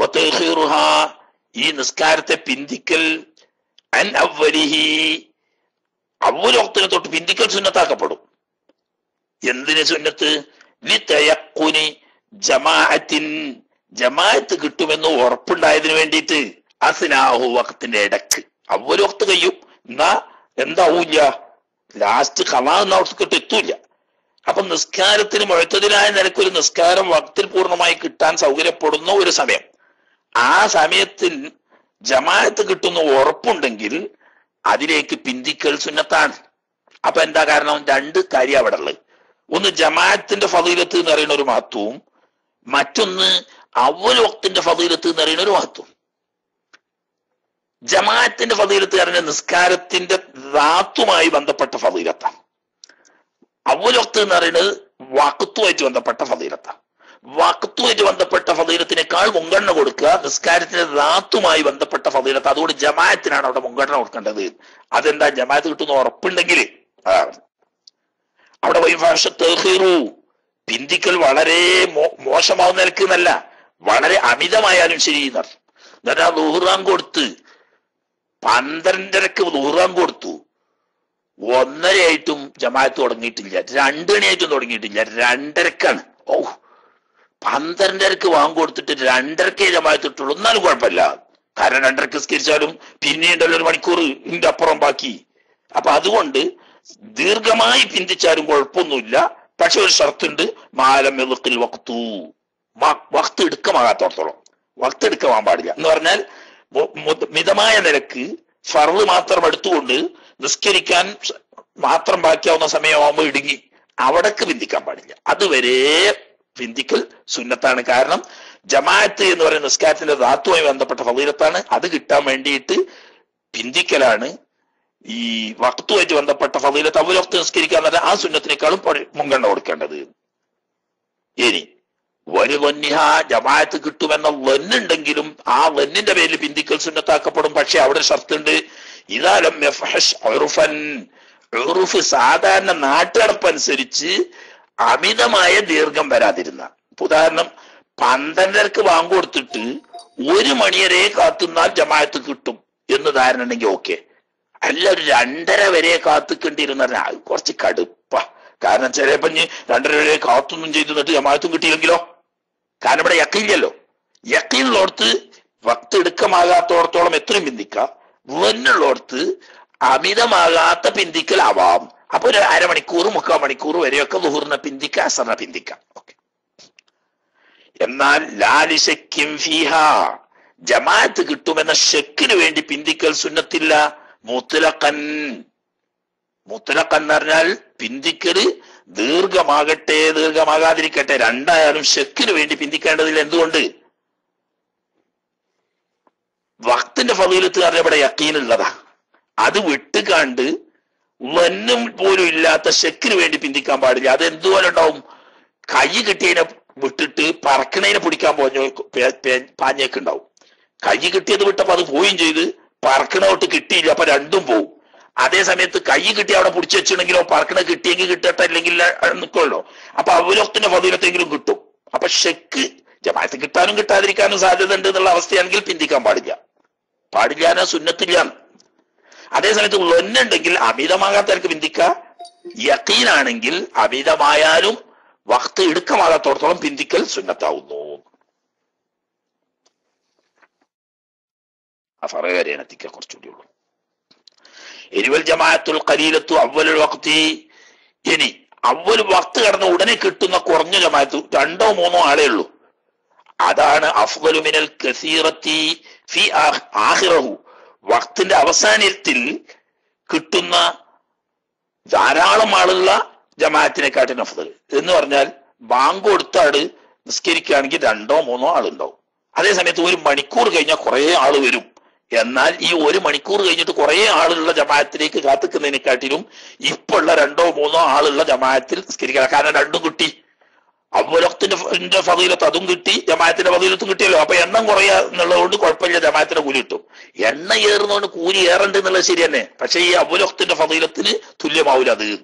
ഈ നിസ്കാരത്തെ പിന്തിക്കൽ അൻ അവലിഹി അവലൊക്തിനെ തൊട്ട് പിന്തിക്കൽ സുന്നത്താക്കപ്പെടും എന്തിന് സുന്നത്ത് ലിത്തയക്കുനി ജമാഅത്തിൻ ജമാഅത്ത് കിട്ടുമെന്ന് ഉറപ്പുണ്ടായതിനു വേണ്ടിയിട്ട് അസിനാഹു വക്തിന്റെ ഇടക്ക് അവര് വക്ത് കഴിയും എന്നാ എന്താവൂല്ല ലാസ്റ്റ് കമാന്ന അവസ്ഥക്കിട്ട് എത്തൂല അപ്പൊ നിസ്കാരത്തിന് മുഴത്തതിനായ നിലക്കൊരു നിസ്കാരം വക്തിൽ പൂർണ്ണമായി കിട്ടാൻ സൗകര്യപ്പെടുന്ന ഒരു സമയം ആ സമയത്തിൽ ജമാഅത്ത് കിട്ടുന്ന ഉറപ്പുണ്ടെങ്കിൽ അതിലേക്ക് പിന്തിക്കൽ സുന്നത്താണ് അപ്പൊ എന്താ കാരണം രണ്ട് കാര്യം അവിടെ ഉള്ളത് ഒന്ന് ജമാഅത്തിന്റെ ഫതീലത്ത് എന്ന് പറയുന്ന ഒരു മഹത്വവും മറ്റൊന്ന് അവൽ വക്തിന്റെ ഫതീലത്ത് എന്ന് പറയുന്ന ഒരു മഹത്വം ജമാഅത്തിന്റെ ഫതീലത്ത് പറഞ്ഞ നിസ്കാരത്തിന്റെ റാത്തുമായി ബന്ധപ്പെട്ട ഫതീലത്താണ് അവലൊക്ത് എന്ന് പറയുന്നത് വക്കത്തുമായിട്ട് ബന്ധപ്പെട്ട ഫതീലത്താണ് വക്കത്തുമായിട്ട് ബന്ധപ്പെട്ട ഫതീലത്തിനേക്കാൾ മുൻഗണന കൊടുക്കുക നിസ്കാരത്തിന്റെ റാത്തുമായി ബന്ധപ്പെട്ട ഫതീലത്ത് അതുകൊണ്ട് ജമാഅത്തിനാണ് അവിടെ മുൻഗണന കൊടുക്കേണ്ടത് അതെന്താ ജമാഅത്ത് കിട്ടുന്ന ഉറപ്പുണ്ടെങ്കിൽ അതാണ് അവിടെ വൈഭാഷ തേഹീറു പിന്തിക്കൽ വളരെ മോ- മോശമാവുന്ന നിലക്ക് എന്നല്ല വളരെ അമിതമായാലും ശരി എന്നർത്ഥം എന്നിട്ട് ആ ദുഹുറാൻ കൊടുത്ത് പന്ത്രണ്ടരക്ക് ദുഹുറാൻ കൊടുത്തു ഒന്നരയായിട്ടും ജമാഅത്ത് തുടങ്ങിയിട്ടില്ല രണ്ടു മണിയായിട്ടും തുടങ്ങിയിട്ടില്ല രണ്ടരക്കാണ് ഓ പന്ത്രണ്ടരക്ക് വാങ്ങി കൊടുത്തിട്ട് രണ്ടരക്കേ ജമാഅത്ത് ഇട്ടുള്ളൂ എന്നാലും കുഴപ്പമില്ല കാരണം രണ്ടരക്ക് സ്കരിച്ചാലും പിന്നീണ്ടല്ലോ ഒരു മണിക്കൂർ ഇതിന്റെ അപ്പുറം ബാക്കി അപ്പൊ അതുകൊണ്ട് ദീർഘമായി പിന്തിച്ചാലും കുഴപ്പമൊന്നുമില്ല പക്ഷെ ഒരു ഷർത്തുണ്ട് മാലം എളുക്കിൽ വക്തു വക്ത് എടുക്കമാകാത്തോടത്തോളം വക്ത് എടുക്കാൻ പാടില്ല എന്ന് പറഞ്ഞാൽ മു- മു- മിതമായ നിരക്ക് ഫർവ് മാത്രം എടുത്തുകൊണ്ട് നിസ്കരിക്കാൻ സ- മാത്രം ബാക്കിയാവുന്ന സമയമാകുമ്പോൾ ഇടുങ്ങി അവിടക്ക് പിന്തിക്കാൻ പാടില്ല അതുവരെ പിന്തിക്കൽ സുന്നത്താണ് കാരണം ജമാഅത്ത് എന്ന് പറയുന്ന നിസ്കാരത്തിന്റെ ധാത്തുമായി ബന്ധപ്പെട്ട ഫലീലത്താണ് അത് കിട്ടാൻ വേണ്ടിയിട്ട് പിന്തിക്കലാണ് ഈ വക്തുമായിട്ട് ബന്ധപ്പെട്ട ഫലീലത്ത് അവലൊക്കെ നിസ്കരിക്കാൻ പറഞ്ഞാൽ ആ സുന്നത്തിനേക്കാളും പടി- മുൻഗണന കൊടുക്കേണ്ടത് ഇനി വന് വന്യഹ ജമാഅത്ത് കിട്ടുമെന്ന വന്നുണ്ടെങ്കിലും ആ വന്നിന്റെ പേരിൽ പിന്തിക്കൽ സുന്നത്താക്കപ്പെടും പക്ഷെ അവിടെ ഷർത്തുണ്ട് ഇതാലം യഫ്ഹഷ് ഉറുഫൻ ഉറുഫ് സാധാരണ നാട്ടടപ്പനുസരിച്ച് അമിതമായ ദീർഘം വരാതിരുന്ന ഇപ്പൊ ഉദാഹരണം പന്ത്രണ്ടരക്ക് വാങ്ങ് കൊടുത്തിട്ട് ഒരു മണിവരെ കാത്തുന്നാൽ ജമാഅത്ത് കിട്ടും എന്ന് ധാരണ ഉണ്ടെങ്കിൽ ഓക്കെ അല്ല ഒരു രണ്ടര വരെ കാത്തുക്കേണ്ടിയിരുന്ന അത് കുറച്ച് കടുപ്പ കാരണം ചിലപ്പോ ഇനി രണ്ടര വരെ കാത്തൊന്നും ചെയ്തു എന്നിട്ട് ജമാഅത്തും കിട്ടിയില്ലെങ്കിലോ കാരണം ഇവിടെ യക്കയില്ലല്ലോ യക്കയിലുള്ളോടത്ത് വക്ത് എടുക്കമാകാത്തോടത്തോളം എത്രയും പിന്തിക്കാം വന്നുള്ളോടത്ത് അമിതമാകാത്ത പിന്തിക്കലാവാം അപ്പൊ ഒരു അരമണിക്കൂർ മുക്കാൽ മണിക്കൂർ വരെയൊക്കെ ലുഹുറിനെ പിന്തിക്കാം അസറിനെ പിന്തിക്കാം ഓക്കെ എന്നാൽ ലാലിശക്കും ഫീഹ ജമാഅത്ത് കിട്ടുമെന്ന ഷെക്കിന് വേണ്ടി പിന്തിക്കൽ സുന്നത്തില്ല മുത്തലക്കൻ മുത്തലക്കൻ എന്ന് പറഞ്ഞാൽ പിന്തിക്കല് ദീർഘമാകട്ടെ ദീർഘമാകാതിരിക്കട്ടെ രണ്ടായാലും ഷെക്കിന് വേണ്ടി പിന്തിക്കേണ്ടതില്ല എന്തുകൊണ്ട് വക്തിന്റെ ഫലീലത്ത് പറഞ്ഞ ഇവിടെ യക്കീനുള്ളതാ അത് വിട്ടുകാണ്ട് വന്നും പോലും ഇല്ലാത്ത ഷെക്കിന് വേണ്ടി പിന്തിക്കാൻ പാടില്ല അത് എന്തുപോലെ ഉണ്ടാവും കൈ കിട്ടിയതിനെ വിട്ടിട്ട് പറക്കണതിനെ പിടിക്കാൻ പോഞ്ഞ പാഞ്ഞേക്ക് ഉണ്ടാവും കൈ കിട്ടിയത് വിട്ടപ്പോ അത് പോവുകയും ചെയ്ത് പറക്കണ തൊട്ട് കിട്ടിയില്ല അപ്പൊ രണ്ടും പോവും അതേ സമയത്ത് കൈ കിട്ടി അവിടെ പിടിച്ചു വെച്ചിട്ടുണ്ടെങ്കിലോ പറക്കണ കിട്ടിയെങ്കിൽ കിട്ടട്ടെ അല്ലെങ്കിൽ നിൽക്കുമല്ലോ അപ്പൊ അവലൊത്തിന്റെ ഫതിലത്തെങ്കിലും കിട്ടും അപ്പൊ ഷെക്ക് ജമാഅത്ത് കിട്ടാനും കിട്ടാതിരിക്കാനും സാധ്യത ഉണ്ട് എന്നുള്ള അവസ്ഥയാണെങ്കിൽ പിന്തിക്കാൻ പാടില്ല പാടില്ല സുന്നത്തില്ല അതേസമയത്ത് ലൊന്നുണ്ടെങ്കിൽ അമിതമാകാത്തവർക്ക് പിന്തിക്ക യക്കീനാണെങ്കിൽ അമിതമായാലും വക്ത് ഇടുക്കമാകാത്തോടത്തോളം പിന്തിക്കൽ സുന്നത്താവുന്നു ആ ഫറകാരിയാണ് എത്തിക്കുക കുറച്ചുകൂടി ഉള്ളൂ എരിവൽ ജമാഅത്തുൽ ഖലീലത്തു അവലുൽ വക്തി ഇനി അവൽ വക്ത് കടന്ന് ഉടനെ കിട്ടുന്ന കുറഞ്ഞ ജമാഅത്ത് രണ്ടോ മൂന്നോ ആളേ ഉള്ളൂ അതാണ് അഫ്ദലു മിനൽ കസീറത്തി ഫി ആഹ്- ആഖിറഹു വക്തിന്റെ അവസാനത്തിൽ കിട്ടുന്ന ധാരാളം ആളുള്ള ജമാഅത്തിനെക്കാട്ടിന് അഫ്ദൽ എന്ന് പറഞ്ഞാൽ ബാങ്ക് കൊടുത്താട് നിസ്കരിക്കുകയാണെങ്കിൽ രണ്ടോ മൂന്നോ ആളുണ്ടാവും അതേ സമയത്ത് ഒരു മണിക്കൂർ കഴിഞ്ഞാൽ കുറെ ആള് വരും എന്നാൽ ഈ ഒരു മണിക്കൂർ കഴിഞ്ഞിട്ട് കുറെ ആളുള്ള ജമാഅത്തിലേക്ക് കാത്തിക്കുന്നതിനെക്കാട്ടിലും ഇപ്പൊ ഉള്ള രണ്ടോ മൂന്നോ ആളുള്ള ജമാഅത്തിൽ നിസ്കരിക്കണം കാരണം രണ്ടും കിട്ടി അവലത്തിന്റെ ഫതീലത്ത് അതും കിട്ടി ജമാഅത്തിന്റെ ഫതീലത്തും കിട്ടിയല്ലോ അപ്പൊ എണ്ണം കുറയുക എന്നുള്ളതുകൊണ്ട് കുഴപ്പമില്ല ജമാഅത്തിന്റെ കൂലി കിട്ടും എണ്ണ ഏറുന്നതുകൊണ്ട് കൂലി ഏറണ്ട് എന്നുള്ളത് ശരി തന്നെ പക്ഷെ ഈ അവലത്തിന്റെ ഫതീലത്തിന് തുല്യമാവില്ല അത്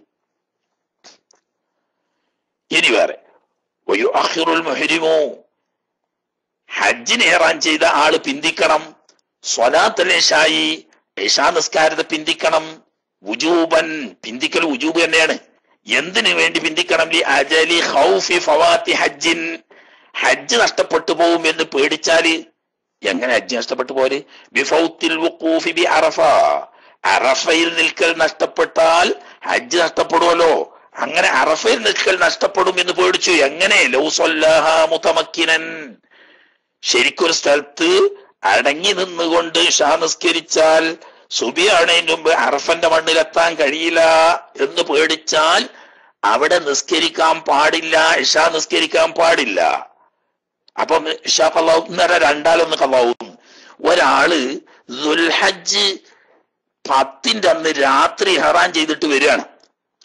ഇനി വേറെ ഒരു അഹിറുൽ മുഹരിമോ ഹജ്ജിന് ഏറാൻ ചെയ്ത ആള് പിന്തിക്കണം സ്വലാത്തലേശായി ഏഷാ നിസ്കാരത്തെ പിന്തിക്കണം ഉജൂബൻ പിന്തിക്കൽ ഉജൂബ് തന്നെയാണ് എന്തിനു വേണ്ടി പിന്തിക്കണം ലി അജലി ഖൗഫി ഫവാത്തി ഹജ്ജിൻ ഹജ്ജ് നഷ്ടപ്പെട്ടു പോകും എന്ന് പേടിച്ചാല് എങ്ങനെ ഹജ്ജ് നഷ്ടപ്പെട്ടു പോലെ ബിഫൗത്തിൽ വുഖൂഫി ബി അറഫ അറഫയിൽ നിൽക്കൽ നഷ്ടപ്പെട്ടാൽ ഹജ്ജ് നഷ്ടപ്പെടുമല്ലോ അങ്ങനെ അറഫയിൽ നിൽക്കൽ നഷ്ടപ്പെടും എന്ന് പേടിച്ചു എങ്ങനെ ലൗസല്ലാഹ മുതമക്കിനൻ ശരിക്കൊരു സ്ഥലത്ത് അടങ്ങി നിന്നുകൊണ്ട് ഷാ നിസ്കരിച്ചാൽ സുബിയാണതിന് മുമ്പ് അറഫന്റെ മണ്ണിലെത്താൻ കഴിയില്ല എന്ന് പേടിച്ചാൽ അവിടെ നിസ്കരിക്കാൻ പാടില്ല ഇഷാ നിസ്കരിക്കാൻ പാടില്ല അപ്പം ഇഷാ കള്ളാവും നേരെ രണ്ടാലൊന്ന് കള്ളാവും ഒരാള് ദുൽഹജ്ജ് പത്തിന്റെ അന്ന് രാത്രി ഹറാൻ ചെയ്തിട്ട് വരികയാണ്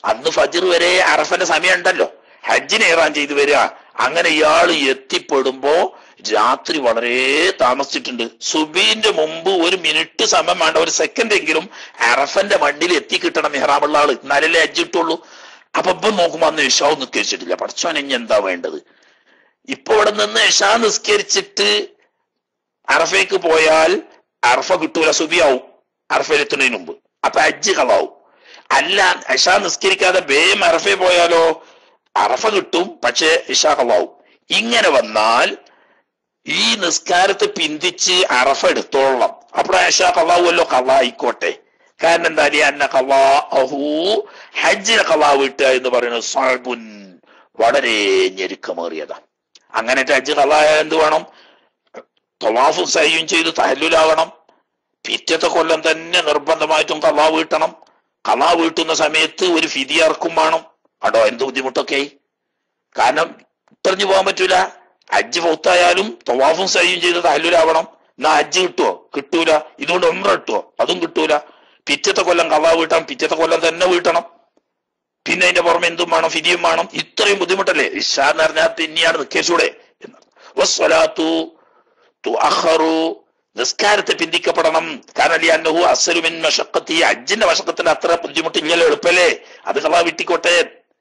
അന്ന് ഫജിർ വരെ അറഫന്റെ സമയം ഉണ്ടല്ലോ ഹജ്ജിന് ഇറാൻ ചെയ്തു വരിക അങ്ങനെ ഇയാൾ എത്തിപ്പെടുമ്പോ രാത്രി വളരെ താമസിച്ചിട്ടുണ്ട് സുബീന്റെ മുമ്പ് ഒരു മിനിറ്റ് സമയം വേണ്ട ഒരു സെക്കൻഡ് എങ്കിലും അറഫന്റെ മണ്ണിൽ എത്തിക്കിട്ടണം മെഹ്റാമുള്ള ആള് എന്നാലല്ലേ ഹജ്ജ് കിട്ടുള്ളൂ അപ്പൊ ഇപ്പം നോക്കുമ്പോ അന്ന് ഇഷാവ് നിസ്കരിച്ചിട്ടില്ല പഠിച്ചോൻ ഇനി എന്താ വേണ്ടത് ഇപ്പൊ ഇവിടെ നിന്ന് ഇഷാ നിസ്കരിച്ചിട്ട് അറഫയ്ക്ക് പോയാൽ അറഫ കിട്ടൂല സുബിയാവും അറഫയിലെത്തുന്നതിന് മുമ്പ് അപ്പൊ ഹജ്ജ് കളാവും അല്ല ഇഷ നിസ്കരിക്കാതെ വേം അറഫ പോയാലോ അറഫ കിട്ടും പക്ഷെ ഇഷ കളാവും ഇങ്ങനെ വന്നാൽ ഈ നിസ്കാരത്തെ പിന്തിച്ച് അറഫ എടുത്തോളണം അപ്പോൾ ഇഷ കളാവുമല്ലോ കള ആയിക്കോട്ടെ കാരണം എന്താ അന്ന കളാഹു ഹജ്ജിനെ കളാ വിട്ടുക എന്ന് പറയുന്നത് സാബുൻ വളരെ ഞെരുക്കമേറിയതാ അങ്ങനെ ഹജ്ജ് കളായ എന്ത് വേണം തൊവാഫും സയ്യും ചെയ്ത് തഹല്ലുലാവണം പിറ്റത്തെ കൊല്ലം തന്നെ നിർബന്ധമായിട്ടും കലാ വീട്ടണം കലാ വീട്ടുന്ന സമയത്ത് ഒരു ഫിതി ഇറക്കും വേണം അടോ എന്ത് ബുദ്ധിമുട്ടൊക്കെ ആയി കാരണം ഇട്ടറിഞ്ഞു പോകാൻ പറ്റൂല ഹജ്ജ് ഫൗത്തായാലും തൊവാഫും സയ്യും ചെയ്ത് തഹല്ലുലാവണം എന്നാ ഹജ്ജ് കിട്ടുവോ കിട്ടൂല ഇതുകൊണ്ട് ഒമ്ര കിട്ടുവോ അതും കിട്ടൂല പിറ്റത്തെ കൊല്ലം കലാ വീട്ടാം പിറ്റത്തെ കൊല്ലം തന്നെ വീട്ടണം പിന്നെ അതിന്റെ പുറമെ എന്തും വേണം ഫിതിയും വേണം ഇത്രയും ബുദ്ധിമുട്ടല്ലേ ഇഷ എന്ന് പറഞ്ഞാൽ പിന്നെയാണ് നിക്കേശൂടെ വസ്വലാത്തു തുഅഖറു നിസ്കാരത്തെ പിന്തിക്കപ്പെടണം കാരണം ലിയന്നഹു അസ്സലുമിൻ മഷക്കത്തി അജ്ജിന്റെ മഷക്കത്തിന് അത്ര ബുദ്ധിമുട്ടില്ലല്ലോ എളുപ്പല്ലേ അത് കളാ വിട്ടിക്കോട്ടെ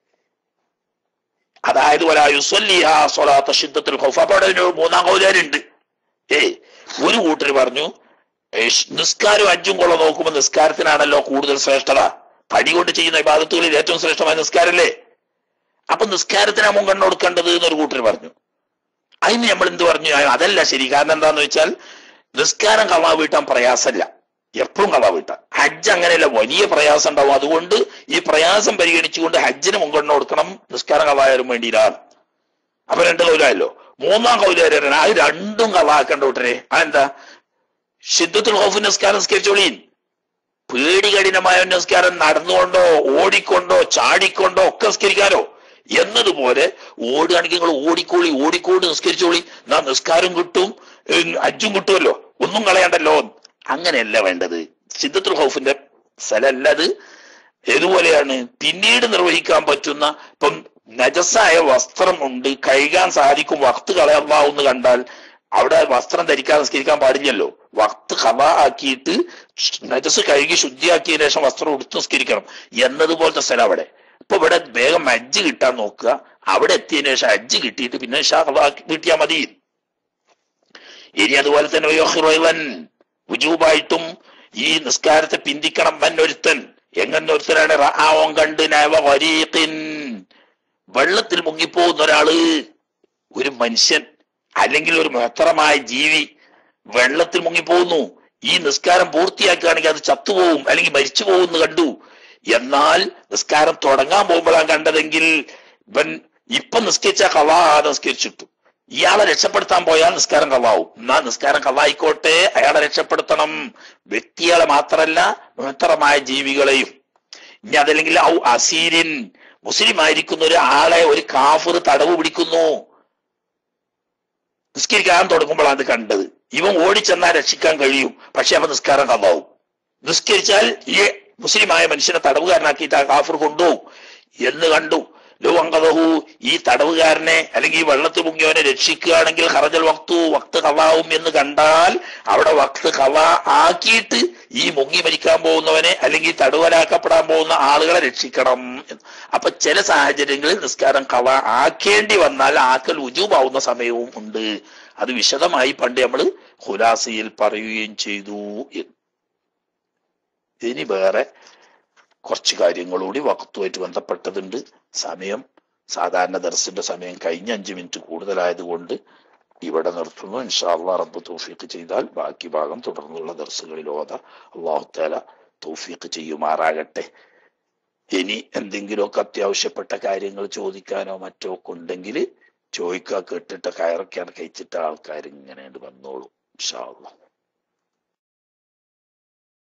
അതായത് ഷിദ്ദത്തുൽ ഖൗഫ് അപ്പൊ അവിടെ ഒരു മൂന്നാം കൗചാരുണ്ട് ഏയ് ഒരു കൂട്ടർ പറഞ്ഞു ഏഷ് നിസ്കാരം അഞ്ചും കൊള്ള നോക്കുമ്പോൾ നിസ്കാരത്തിനാണല്ലോ കൂടുതൽ ശ്രേഷ്ഠത പടി കൊണ്ട് ചെയ്യുന്ന വിഭാഗത്തുകളിൽ ഏറ്റവും ശ്രേഷ്ഠമായ നിസ്കാരല്ലേ അപ്പൊ നിസ്കാരത്തിനാ മുൻഗണന കൊടുക്കേണ്ടത് എന്നൊരു കൂട്ടർ പറഞ്ഞു അതിന് നമ്മൾ എന്ത് പറഞ്ഞു ആ, അതല്ല ശരി കാരണം എന്താന്ന് വെച്ചാൽ നിസ്കാരം കളാ വീട്ടാൻ പ്രയാസമല്ല എപ്പോഴും കളാ വീട്ടാം ഹജ്ജ് അങ്ങനെയല്ല വലിയ പ്രയാസം ഉണ്ടാവും അതുകൊണ്ട് ഈ പ്രയാസം പരിഗണിച്ചുകൊണ്ട് ഹജ്ജിന് മുൻഗണന കൊടുക്കണം നിസ്കാരം കളായാലും വേണ്ടിയില്ല അപ്പൊ രണ്ട് കൗലായല്ലോ മൂന്നാം കൗലാരൻ അത് രണ്ടും കളാക്കേണ്ട കൂട്ടരെ അതെന്താ ഷിദ്ദത്തുൽ ഹൗഫ് നിസ്കാരം നിസ്കരിച്ചോളീൻ പേടി കഠിനമായ നിസ്കാരം നടന്നുകൊണ്ടോ ഓടിക്കൊണ്ടോ ചാടിക്കൊണ്ടോ ഒക്കെ നിസ്കരിക്കാനോ എന്നതുപോലെ ഓടുകയാണെങ്കിൽ നിങ്ങൾ ഓടിക്കോളി ഓടിക്കോടി നിസ്കരിച്ചോളി എന്നാ നിസ്കാരം കിട്ടും ഉം, അജ്ജും കിട്ടുമല്ലോ ഒന്നും കളയണ്ടല്ലോ അങ്ങനെയല്ല വേണ്ടത് സിദ്ധത്തുൽ ഹൗഫിന്റെ സ്ഥലമല്ല അത് ഏതുപോലെയാണ് പിന്നീട് നിർവഹിക്കാൻ പറ്റുന്ന ഇപ്പം നജസായ വസ്ത്രം ഉണ്ട് കഴുകാൻ സാധിക്കും വക്ത് കളയാവുന്ന കണ്ടാൽ അവിടെ വസ്ത്രം ധരിക്കാൻ നിസ്കരിക്കാൻ പാടില്ലല്ലോ വക്ത് കഥ ആക്കിയിട്ട് നജസ് കഴുകി ശുദ്ധിയാക്കിയതിനു ശേഷം വസ്ത്രം ഉടുത്ത് നിസ്കരിക്കണം എന്നതുപോലത്തെ സ്ഥലം അവിടെ ഇപ്പൊ ഇവിടെ വേഗം ഹജ്ജ് കിട്ടാൻ നോക്കുക അവിടെ എത്തിയതിനു ശേഷം ഹജ്ജ് കിട്ടിയിട്ട് പിന്നെ ഷാ ഖദാ കിട്ടിയാൽ മതി ഇനി അതുപോലെ തന്നെ വയോഹിറവൻ ഉജൂബായിട്ടും ഈ നിസ്കാരത്തെ പിന്തിക്കണം വൻ ഒരുത്തൻ എങ്ങനെ ഒരുത്തനാണ് റാവം കണ്ട് നവ വരീഖിൻ വെള്ളത്തിൽ മുങ്ങിപ്പോകുന്ന ഒരാള് ഒരു മനുഷ്യൻ അല്ലെങ്കിൽ ഒരു മഹത്തരമായ ജീവി വെള്ളത്തിൽ മുങ്ങിപ്പോകുന്നു ഈ നിസ്കാരം പൂർത്തിയാക്കുകയാണെങ്കിൽ അത് ചത്തുപോകും അല്ലെങ്കിൽ മരിച്ചു പോകുന്നു കണ്ടു എന്നാൽ നിസ്കാരം തുടങ്ങാൻ പോകുമ്പോഴാണ് കണ്ടതെങ്കിൽ ഇവൻ ഇപ്പൊ നിസ്കരിച്ച കവാ നിസ്കരിച്ചിട്ടു ഇയാളെ രക്ഷപ്പെടുത്താൻ പോയാൽ നിസ്കാരം കവാവും എന്നാ നിസ്കാരം കവായിക്കോട്ടെ അയാളെ രക്ഷപ്പെടുത്തണം വ്യക്തികളെ മാത്രമല്ല മഹത്തരമായ ജീവികളെയും ഇനി അതല്ലെങ്കിൽ ഔ അസീരിൻ മുസ്ലിം ആയിരിക്കുന്ന ഒരു ആളെ ഒരു കാഫർ തടവ് പിടിക്കുന്നു നിസ്കരിക്കാൻ തുടങ്ങുമ്പോഴാണ് അത് കണ്ടത് ഇവൻ ഓടിച്ചെന്നാൽ രക്ഷിക്കാൻ കഴിയും പക്ഷെ അവൻ നിസ്കാരം കഥാവും നിസ്കരിച്ചാൽ ഈ മുസ്ലിമായ മനുഷ്യനെ തടവുകാരനാക്കിയിട്ട് ആ കാഫർ കൊണ്ടുപോകും എന്ന് കണ്ടു ലോ അങ്കദഹു ഈ തടവുകാരനെ അല്ലെങ്കിൽ ഈ വെള്ളത്തിൽ മുങ്ങിയവനെ രക്ഷിക്കുകയാണെങ്കിൽ ഹറജൽ വക്തു വക്ത് കവാവും എന്ന് കണ്ടാൽ അവിടെ വക്ത് കവാ ആക്കിയിട്ട് ഈ മുങ്ങി മരിക്കാൻ പോകുന്നവനെ അല്ലെങ്കിൽ തടവുകാരാക്കപ്പെടാൻ പോകുന്ന ആളുകളെ രക്ഷിക്കണം എന്ന്. അപ്പൊ ചില സാഹചര്യങ്ങളിൽ നിസ്കാരം കവ ആക്കേണ്ടി വന്നാൽ ആക്കൽ ഉജൂബാവുന്ന സമയവും ഉണ്ട് അത് വിശദമായി പണ്ട് നമ്മൾ ഖുലാസയിൽ പറയുകയും ചെയ്തു എന്ന്. ഇനി വേറെ കുറച്ച് കാര്യങ്ങളൂടി വക്തുമായിട്ട് ബന്ധപ്പെട്ടതുണ്ട് സമയം സാധാരണ ദർസിന്റെ സമയം കഴിഞ്ഞ അഞ്ച് മിനിറ്റ് കൂടുതലായതുകൊണ്ട് ഇവിടെ നിർത്തുന്നു ഇൻഷാല്ലാ റബ്ബ് തൗഫീഖ് ചെയ്താൽ ബാക്കി ഭാഗം തുടർന്നുള്ള ദർസുകളിൽ ഓത അള്ളാഹു താല തൗഫീഖ് ചെയ്യുമാറാകട്ടെ ഇനി എന്തെങ്കിലുമൊക്കെ അത്യാവശ്യപ്പെട്ട കാര്യങ്ങൾ ചോദിക്കാനോ മറ്റോ ഒക്കെ ഉണ്ടെങ്കിൽ ചോദിക്കുക കേട്ടിട്ട് കയറൊക്കെയാണ് കഴിച്ചിട്ട് ആൾക്കാർ ഇങ്ങനെ വന്നോളൂ ഇൻഷാ അള്ളാഹ്